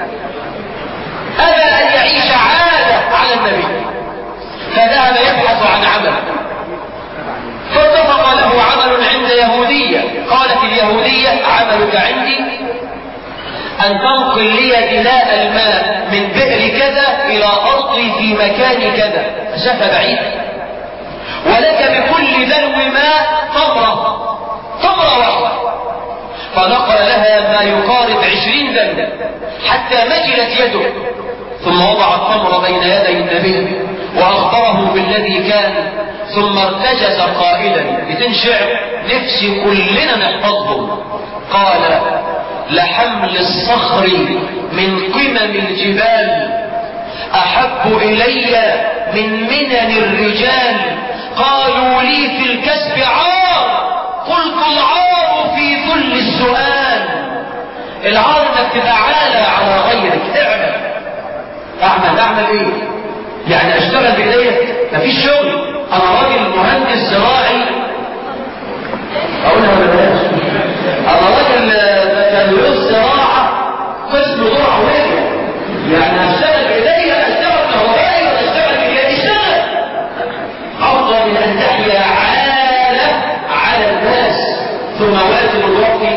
أبى أن يعيش عادة على النبي فذهب يبحث عن عمل فاتفق له عمل عند يهودية قالت اليهودية عملك عندي أن تنقل لي دلاء الماء من بئر كذا إلى أرضي في مكان كذا مسافة بعيدة ولك بكل دلو ماء تمرة تمرة واحدة فنقل لها ما يقارب عشرين دلو حتى مجلت يده ثم وضع التمر بين يدي النبي وأخبره بالذي كان ثم ارتجز قائلا بتنشع نفسي كلنا نحفظهم قال لحمل الصخر من قمم الجبال أحب إلي من منن الرجال قالوا لي في الكسب عار قلت العار في ذل السؤال العار انك تبقى عالة على غيرك اعمل اعمل اعمل ايه يعني اشتغل بايديا مفيش شغل انا راجل مهندس زراعي اقولها ولا بلاش انا راجل بكالوريوس زراعه قسم زراعه وهي يعني اشتغل بايديا اشتغل كهربائي ولا اشتغل بايديا اشتغل افضل من ان تحيا عاله على الناس ثم واجب الوقت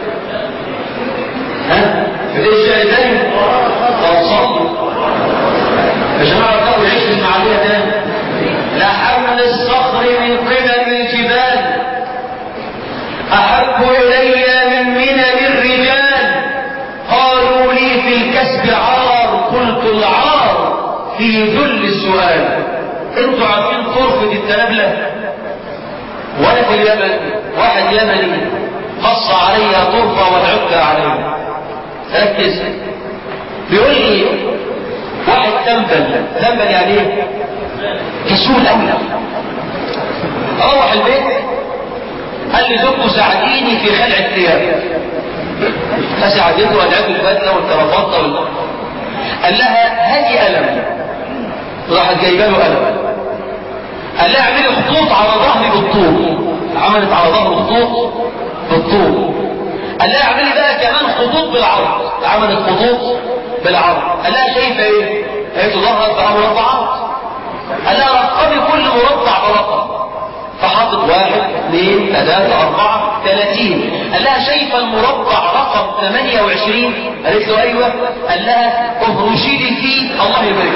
ها بدي الشيء تاني طب صلوا مش هنعرف نقول عيش المعلومه تاني لحمل الصخر من قمم الجبال أحب إلي من منن الرجال قالوا لي في الكسب عار قلت العار في ذل السؤال انتوا عارفين طرفة التنابلة وانا في اليمن واحد يمني قص علي طرفة والعقة علي ركز بيقول لي واحد تنبل تنبل يعني ايه كسول أولى روح البيت قال لي زوجته ساعديني في خلع الثياب فساعدته وادعته البدله والكرافطه وال... قال لها هاتي قلم راحت جايبه له قلم قال لها اعملي خطوط على ظهري بالطول عملت على ظهره خطوط بالطول قال لها اعملي بقى كمان خطوط بالعرض عملت خطوط بالعرض قال لها شايفه ايه؟ قالت له ظهرك بقى مربعات قال لها رقمي كل مربع برقم فحطت واحد اثنين ثلاثة أربعة ثلاثين قال لها شايفة المربع رقم 28 قالت له أيوة قال لها افرشي لي فيه الله يبارك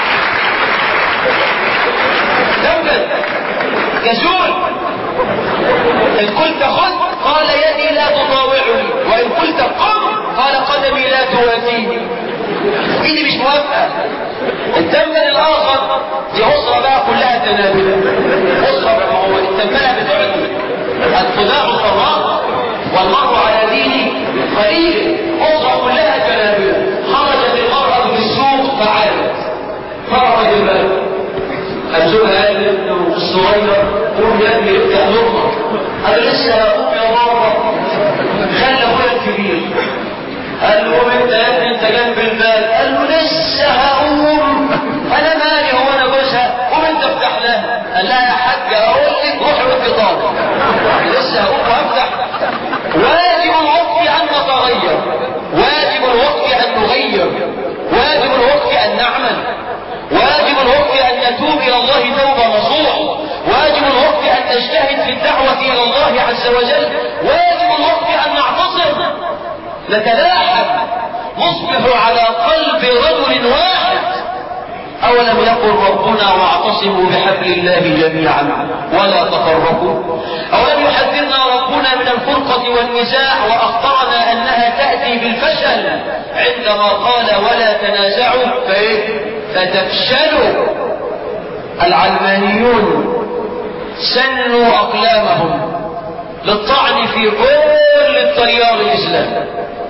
دولة كسول إن قلت خذ قال يدي لا تطاوعني وإن قلت قم قال قدمي لا تواتيني ايدي مش موافقة التمن الآخر دي أسرة بقى كلها تنابلة أسرة بقى ما هو التمنة بتعدي الخداع الصراط والمرء على دين قليل أسرة كلها تنابلة خرجت المرأة في السوق فعادت فرق الباب الزوجة قال ابنه الصغير قوم يا ابني افتح لقمة قال لسه هقوم يا بابا خلى ابويا الكبير قال له قوم انت يا ابني انت جنب الباب قال له لسه هقوم انا مالي هو انا جوزها قوم انت افتح لها قال لها يا حاج اقول لك روحي وانت طالب لسه هقوم وافتح واجب الوقف ان نتغير واجب الوقف ان نغير واجب الوقف ان نعمل واجب الوقف أن نتوب إلى الله توبة نصوح واجب الوقف أن نجتهد في الدعوة إلى الله عز وجل واجب الوقف أن نعتصم نتلاحم نصبح على قلب رجل واحد أولم يقل ربنا واعتصموا بحبل الله جميعا ولا تفرقوا أولم يحذرنا ربنا من الفرقة والنزاع وأخبرنا أنها تأتي بالفشل عندما قال ولا تنازعوا فإيه فتفشلوا العلمانيون سنوا أقلامهم للطعن في كل التيار الإسلامي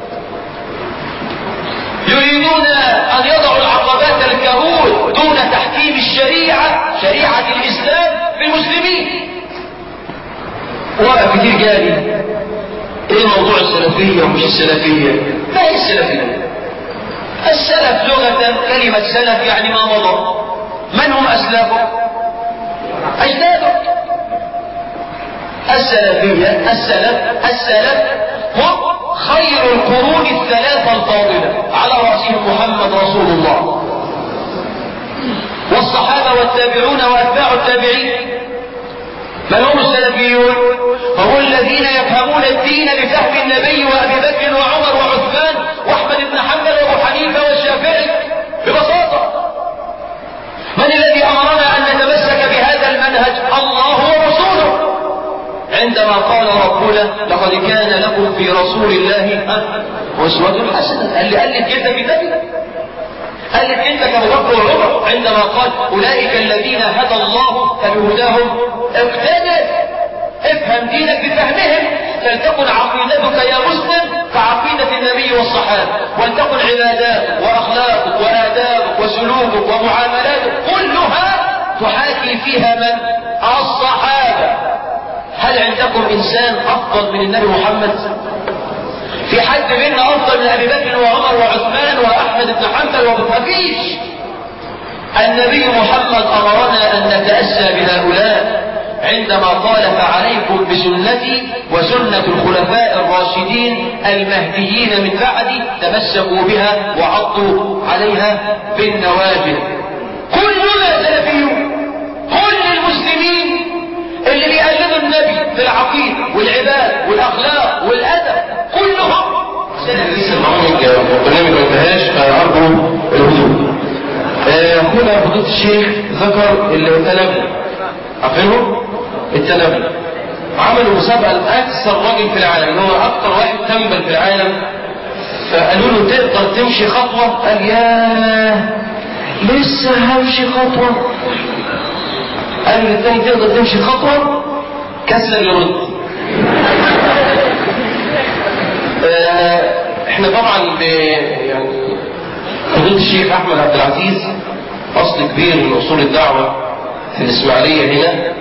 يريدون أن يضعوا العقبات الكهول دون تحكيم الشريعة شريعة الإسلام في المسلمين وقف كتير جالي ايه موضوع السلفية ومش السلفية ما هي السلفية السلف لغة كلمة سلف يعني ما مضى من هم أسلافه أجدادك السلفية السلف السلف هم خير القرون الثلاثة الفاضلة على رأسهم محمد رسول الله والصحابة والتابعون وأتباع التابعين من هم السلفيون هم الذين يفهمون الدين بفهم النبي وأبي بكر وعمر وعثمان وأحمد بن حنبل وأبو حنيفة والشافعي ببساطة من الذي أمرنا أن نتمسك بهذا المنهج الله ورسوله عندما قال ربنا لقد كان لكم في رسول الله أسوة حسنة قال لي قال لي كده كده قال لك انت كابو بكر وعمر عندما قال اولئك الذين هدى الله فبهداهم اقتدر افهم دينك بفهمهم فلتكن عقيدتك يا مسلم كعقيدة النبي والصحابة ولتكن عباداتك واخلاقك وادابك وسلوكك ومعاملاتك كلها تحاكي فيها من الصحابة هل عندكم انسان افضل من النبي محمد في حد منا افضل من ابي بكر وعمر وعثمان واحمد بن حنبل ومفيش النبي محمد امرنا ان نتاسى بهؤلاء عندما قال فعليكم بسنتي وسنة الخلفاء الراشدين المهديين من بعدي تمسكوا بها وعضوا عليها بالنواجذ كلنا سلفيون كل المسلمين اللي بيقلدوا النبي في العقيدة والعباد والأخلاق والأدب كلهم لسه البرامج والبرنامج ما انتهاش فأرجو الهدوء. أخونا فضيلة الشيخ ذكر التنبؤ عارفينه؟ التنبؤ عملوا مسابقة لأكثر راجل في العالم هو أكثر واحد تنبل في العالم فقالوا له تقدر تمشي خطوة قال ياه لسه همشي خطوة قال للتاني تقدر تمشي خطوة كسل يرد آه، احنا طبعا ب يعني فضيلة الشيخ احمد عبد العزيز اصل كبير من اصول الدعوة في الاسماعيلية هنا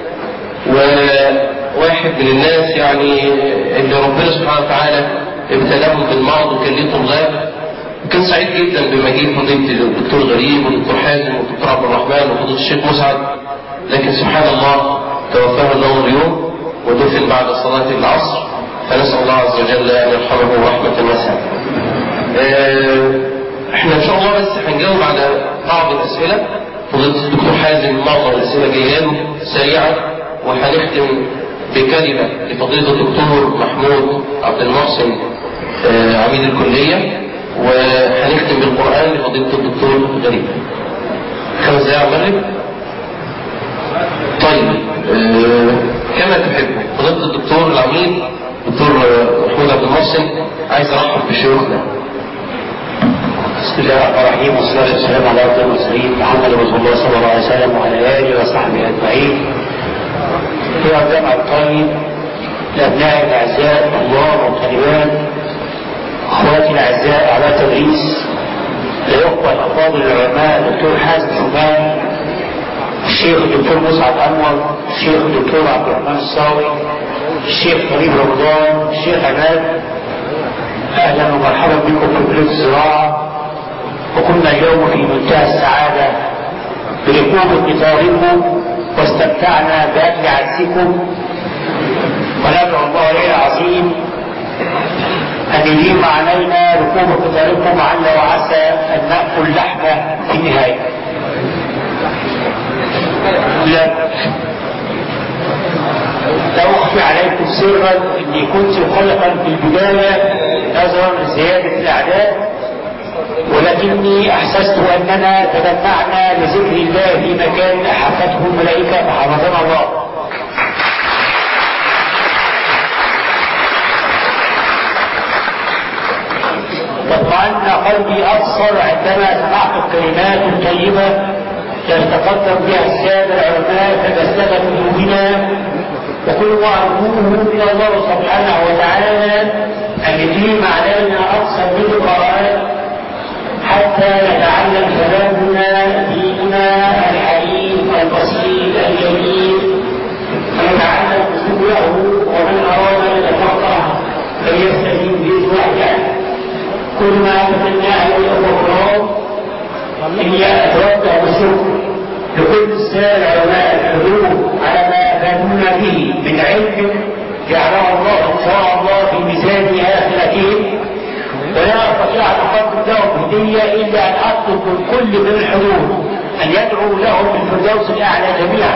وواحد من الناس يعني اللي ربنا سبحانه وتعالى ابتلاهم بالمرض وكان ليه طلاب وكان سعيد جدا بمجيء فضيلة الدكتور غريب والدكتور حازم والدكتور عبد الرحمن وفضيلة الشيخ مسعد لكن سبحان الله توفاه الله اليوم ودفن بعد صلاة العصر فنسأل الله عز وجل أن يرحمه رحمة واسعة. آه، احنا ان شاء الله بس هنجاوب على بعض الاسئله فضيله الدكتور حازم معظم الاسئله جايه له سريعه وهنختم بكلمه لفضيله الدكتور محمود عبد المحسن آه، عميد الكليه وهنختم بالقران لفضيله الدكتور غريب خمس دقائق المغرب طيب آه، كما تحب فضيله الدكتور العميد محسن عايز ارحب بشيوخنا بسم الله الرحمن الرحيم والصلاة والسلام على أفضل المرسلين محمد رسول الله صلى الله عليه وسلم وعلى آله وصحبه أجمعين. في الجمع الطيب لأبنائي الأعزاء الله والطالبات أخواتي الأعزاء أعضاء تدريس الأخوة الأفاضل العلماء الدكتور حازم شومان الشيخ الدكتور مسعد أنور الشيخ الدكتور عبد الرحمن الصاوي الشيخ طبيب رمضان الشيخ عماد أهلا ومرحبا بكم في كلية الزراعة وكنا اليوم في منتهى السعادة بركوب قطاركم واستمتعنا بأكل عدسكم وندعو الله العلي العظيم أن يديم علينا ركوب قطاركم لعل وعسى أن نأكل لحمة في النهاية. لا لا أخفي عليكم سرا إني كنت مخلقا في البداية نظرا لزيادة الأعداد ولكني أحسست أننا تجمعنا لذكر الله في مكان أحفته الملائكة فحفظنا الله. واطمأن قلبي أبصر عندما سمعت الكلمات الطيبة يتقدم بها السادة العلماء تجسدت قلوبنا وكل ما أرجوه من الله سبحانه وتعالى أن يديم علينا أقصى من القرآن حتى نتعلم كلامنا ديننا الحليم البسيط الجميل ونتعلم اصوله ومن اراد ان يتفقه فليستجيب به وحده كل ما اتمناه الاخرى هي اتوجه بالشكر لكل السادة علماء الحضور على ما افادونا به من علم جعله الله ان شاء الله في ميزان اخرتهم ولا استطيع ان اقدم لهم هديه الا ان اطلب من كل من الحضور ان يدعو لهم بالفردوس الاعلى جميعا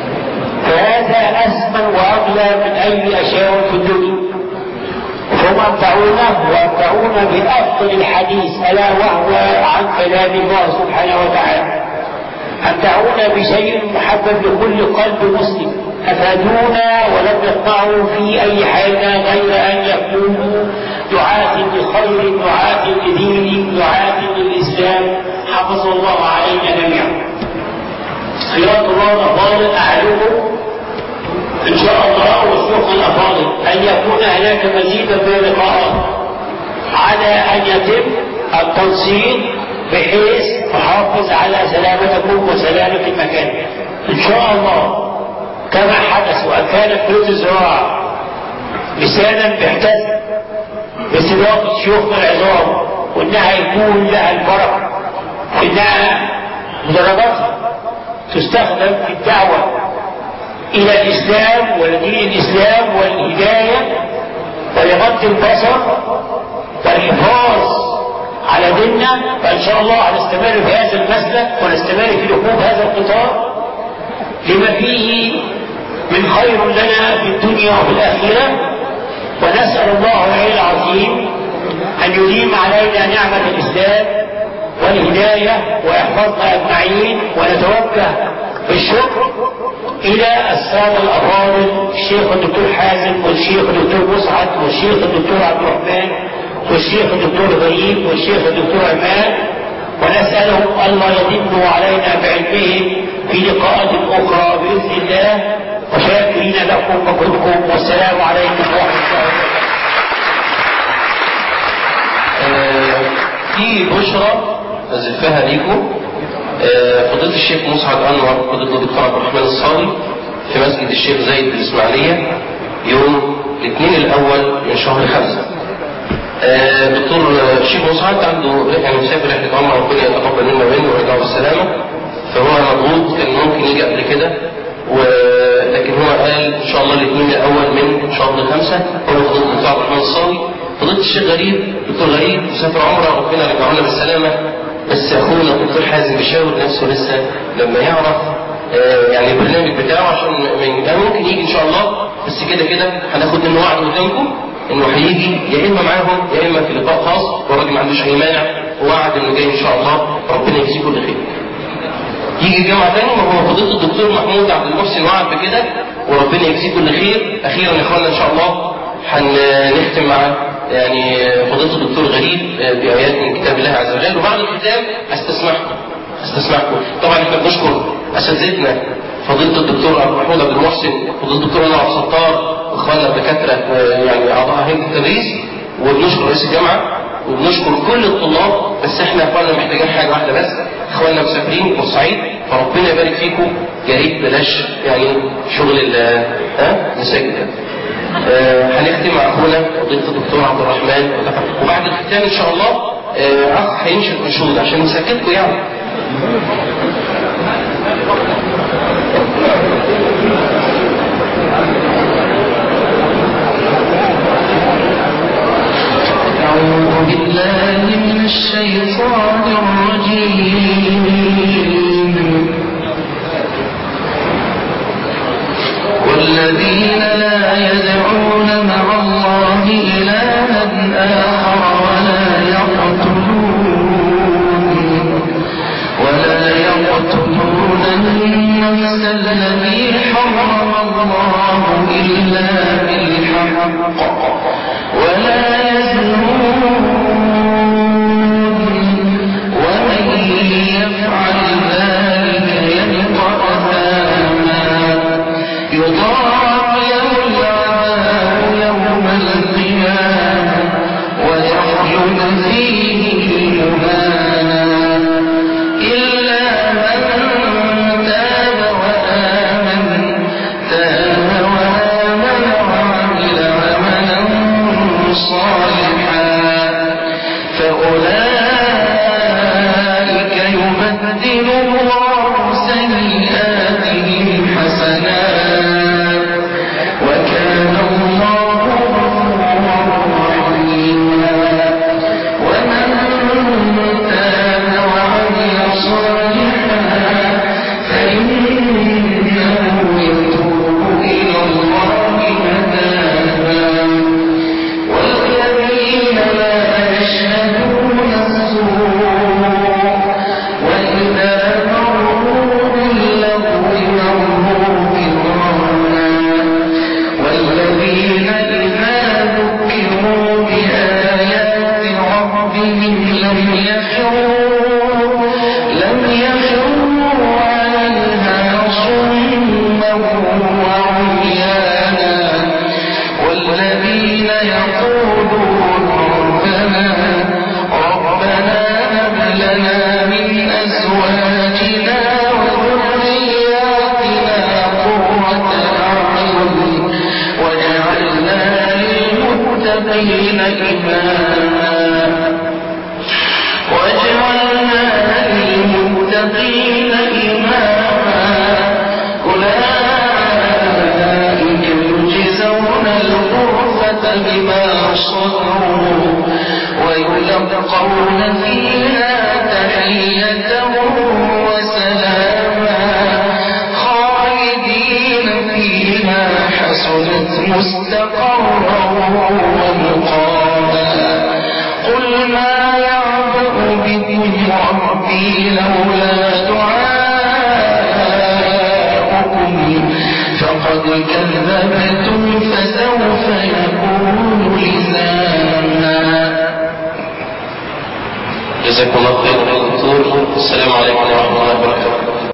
فهذا اسمن واغلى من اي اشياء في الدنيا ثم امتعونا وامتعونا بافضل الحديث الا وهو عن كلام الله سبحانه وتعالى امتعونا بشيء محبب لكل قلب مسلم افادونا ولم يطمعوا في اي حاجه غير ان يكونوا دعاة لخير دعاة لدين دعاة للإسلام حفظ الله علينا جميعا خيرات الله الأفاضل أعلمكم إن شاء الله والشيوخ الأفاضل أن يكون هناك مزيدا من اللقاءات على أن يتم التنسيق بحيث نحافظ على سلامتكم وسلامة المكان إن شاء الله كما حدث وأن كانت كلية الزراعة لسانا بيحتسب بصداقة شيوخنا العظام وانها يكون لها البركة انها مدرجاتها تستخدم في الدعوة الى الاسلام ولدين الاسلام والهداية ولغض البصر والحفاظ على ديننا فان شاء الله هنستمر في هذا المسلك ونستمر في ركوب هذا القطار لما فيه من خير لنا في الدنيا وفي الاخره ونسأل الله العلي العظيم أن يديم علينا نعمة الإسلام والهداية ويحفظنا أجمعين ونتوجه بالشكر إلى السادة الأفاضل الشيخ الدكتور حازم والشيخ الدكتور مسعد والشيخ الدكتور عبد الرحمن والشيخ الدكتور غريب والشيخ الدكتور عماد ونسألهم ألا يضلوا علينا بعلمهم في لقاءات أخرى بإذن الله وشاكرين لكم وكلكم والسلام عليكم ورحمة الله وبركاته. في بشرى أزفها ليكم آه، فضيلة الشيخ مسعد أنور فضيلة الدكتور عبد الرحمن الصاوي في مسجد الشيخ زايد بالإسماعيلية يوم الاثنين الأول من شهر خمسة. آه، دكتور الشيخ مسعد عنده يعني مسافر رحلة عمر ربنا يتقبل منا ومنه ويرجعه بالسلامة فهو مضغوط كان ممكن يجي قبل كده ولكن هو قال ان شاء الله الاثنين الاول من شهر خمسة هو فضيلة الدكتور عبد الرحمن الصاوي فضيلة الشيخ غريب دكتور غريب مسافر عمره ربنا يرجعه لنا بالسلامة بس اخونا الدكتور حازم بيشاور نفسه لسه لما يعرف آه، يعني البرنامج بتاعه عشان ما يبقى ممكن يجي ان شاء الله بس كده كده هناخد منه وعد قدامكم انه هيجي يا اما معاهم يا اما في لقاء خاص والراجل ما عندوش اي مانع ووعد انه جاي ان شاء الله ربنا يجزيه كل خير. يجي الجامعة تاني ما هو فضيلة الدكتور محمود عبد المحسن وعد بكده وربنا يجزيه كل خير اخيرا يا اخوانا ان شاء الله هنختم معاه يعني فضيلة الدكتور غريب بآيات من كتاب الله عز وجل وبعد الختام استسمحكم استسمحكم طبعا احنا بنشكر اساتذتنا فضيلة الدكتور عبد محمود عبد المحسن فضيلة الدكتور انور عبد الستار واخواننا الدكاترة يعني اعضاء هيئة التدريس وبنشكر رئيس الجامعة وبنشكر كل الطلاب بس احنا يا اخواننا محتاجين حاجة واحدة بس اخواننا مسافرين بورسعيد فربنا يبارك فيكم يا ريت بلاش يعني شغل ال ها مساجد آه هنختم مع اخونا فضيلة الدكتور عبد الرحمن وبعد الختام ان شاء الله آه اخ هينشد انشود عشان نسكتكم يعني أعوذ بالله من الشيطان الرجيم والذين لا يدعون مع الله إلها آخر ولا يقتلون ولا يقتلون النفس الذي حرم الله إلا بالحق ولا يزنون ومن يفعل ذلك يلقى أثاما يضاعف له العذاب يوم القيامة ويخلد فيه مهانا إلا من تاب وآمن تاب وآمن وعمل عملا صالحا فأولئك يبدل الله سيئاتهم حسنات وكان الله غفورا رحيما ومن تاب وعمل صالحا فإنه يتوب إلى الله متابا والذين لا يشهدون السوء وإذا مروا باللغو مروا كراما والذين إذا ذكروا بآيات ربهم لم يخروا لم يخروا عليها صما وعميانا والذين يقولون ربنا ربنا هب لنا من أزواجنا وذرياتنا قرة أعين واجعلنا للمتقين إماما واجعلنا للمتقين إماما أولئك يجزون الغرفة بما صبروا ويلقون فيها تحية وسلاما خالدين فيها حسنت مستقرا ومقاما قل ما يعبأ بكم ربي لولا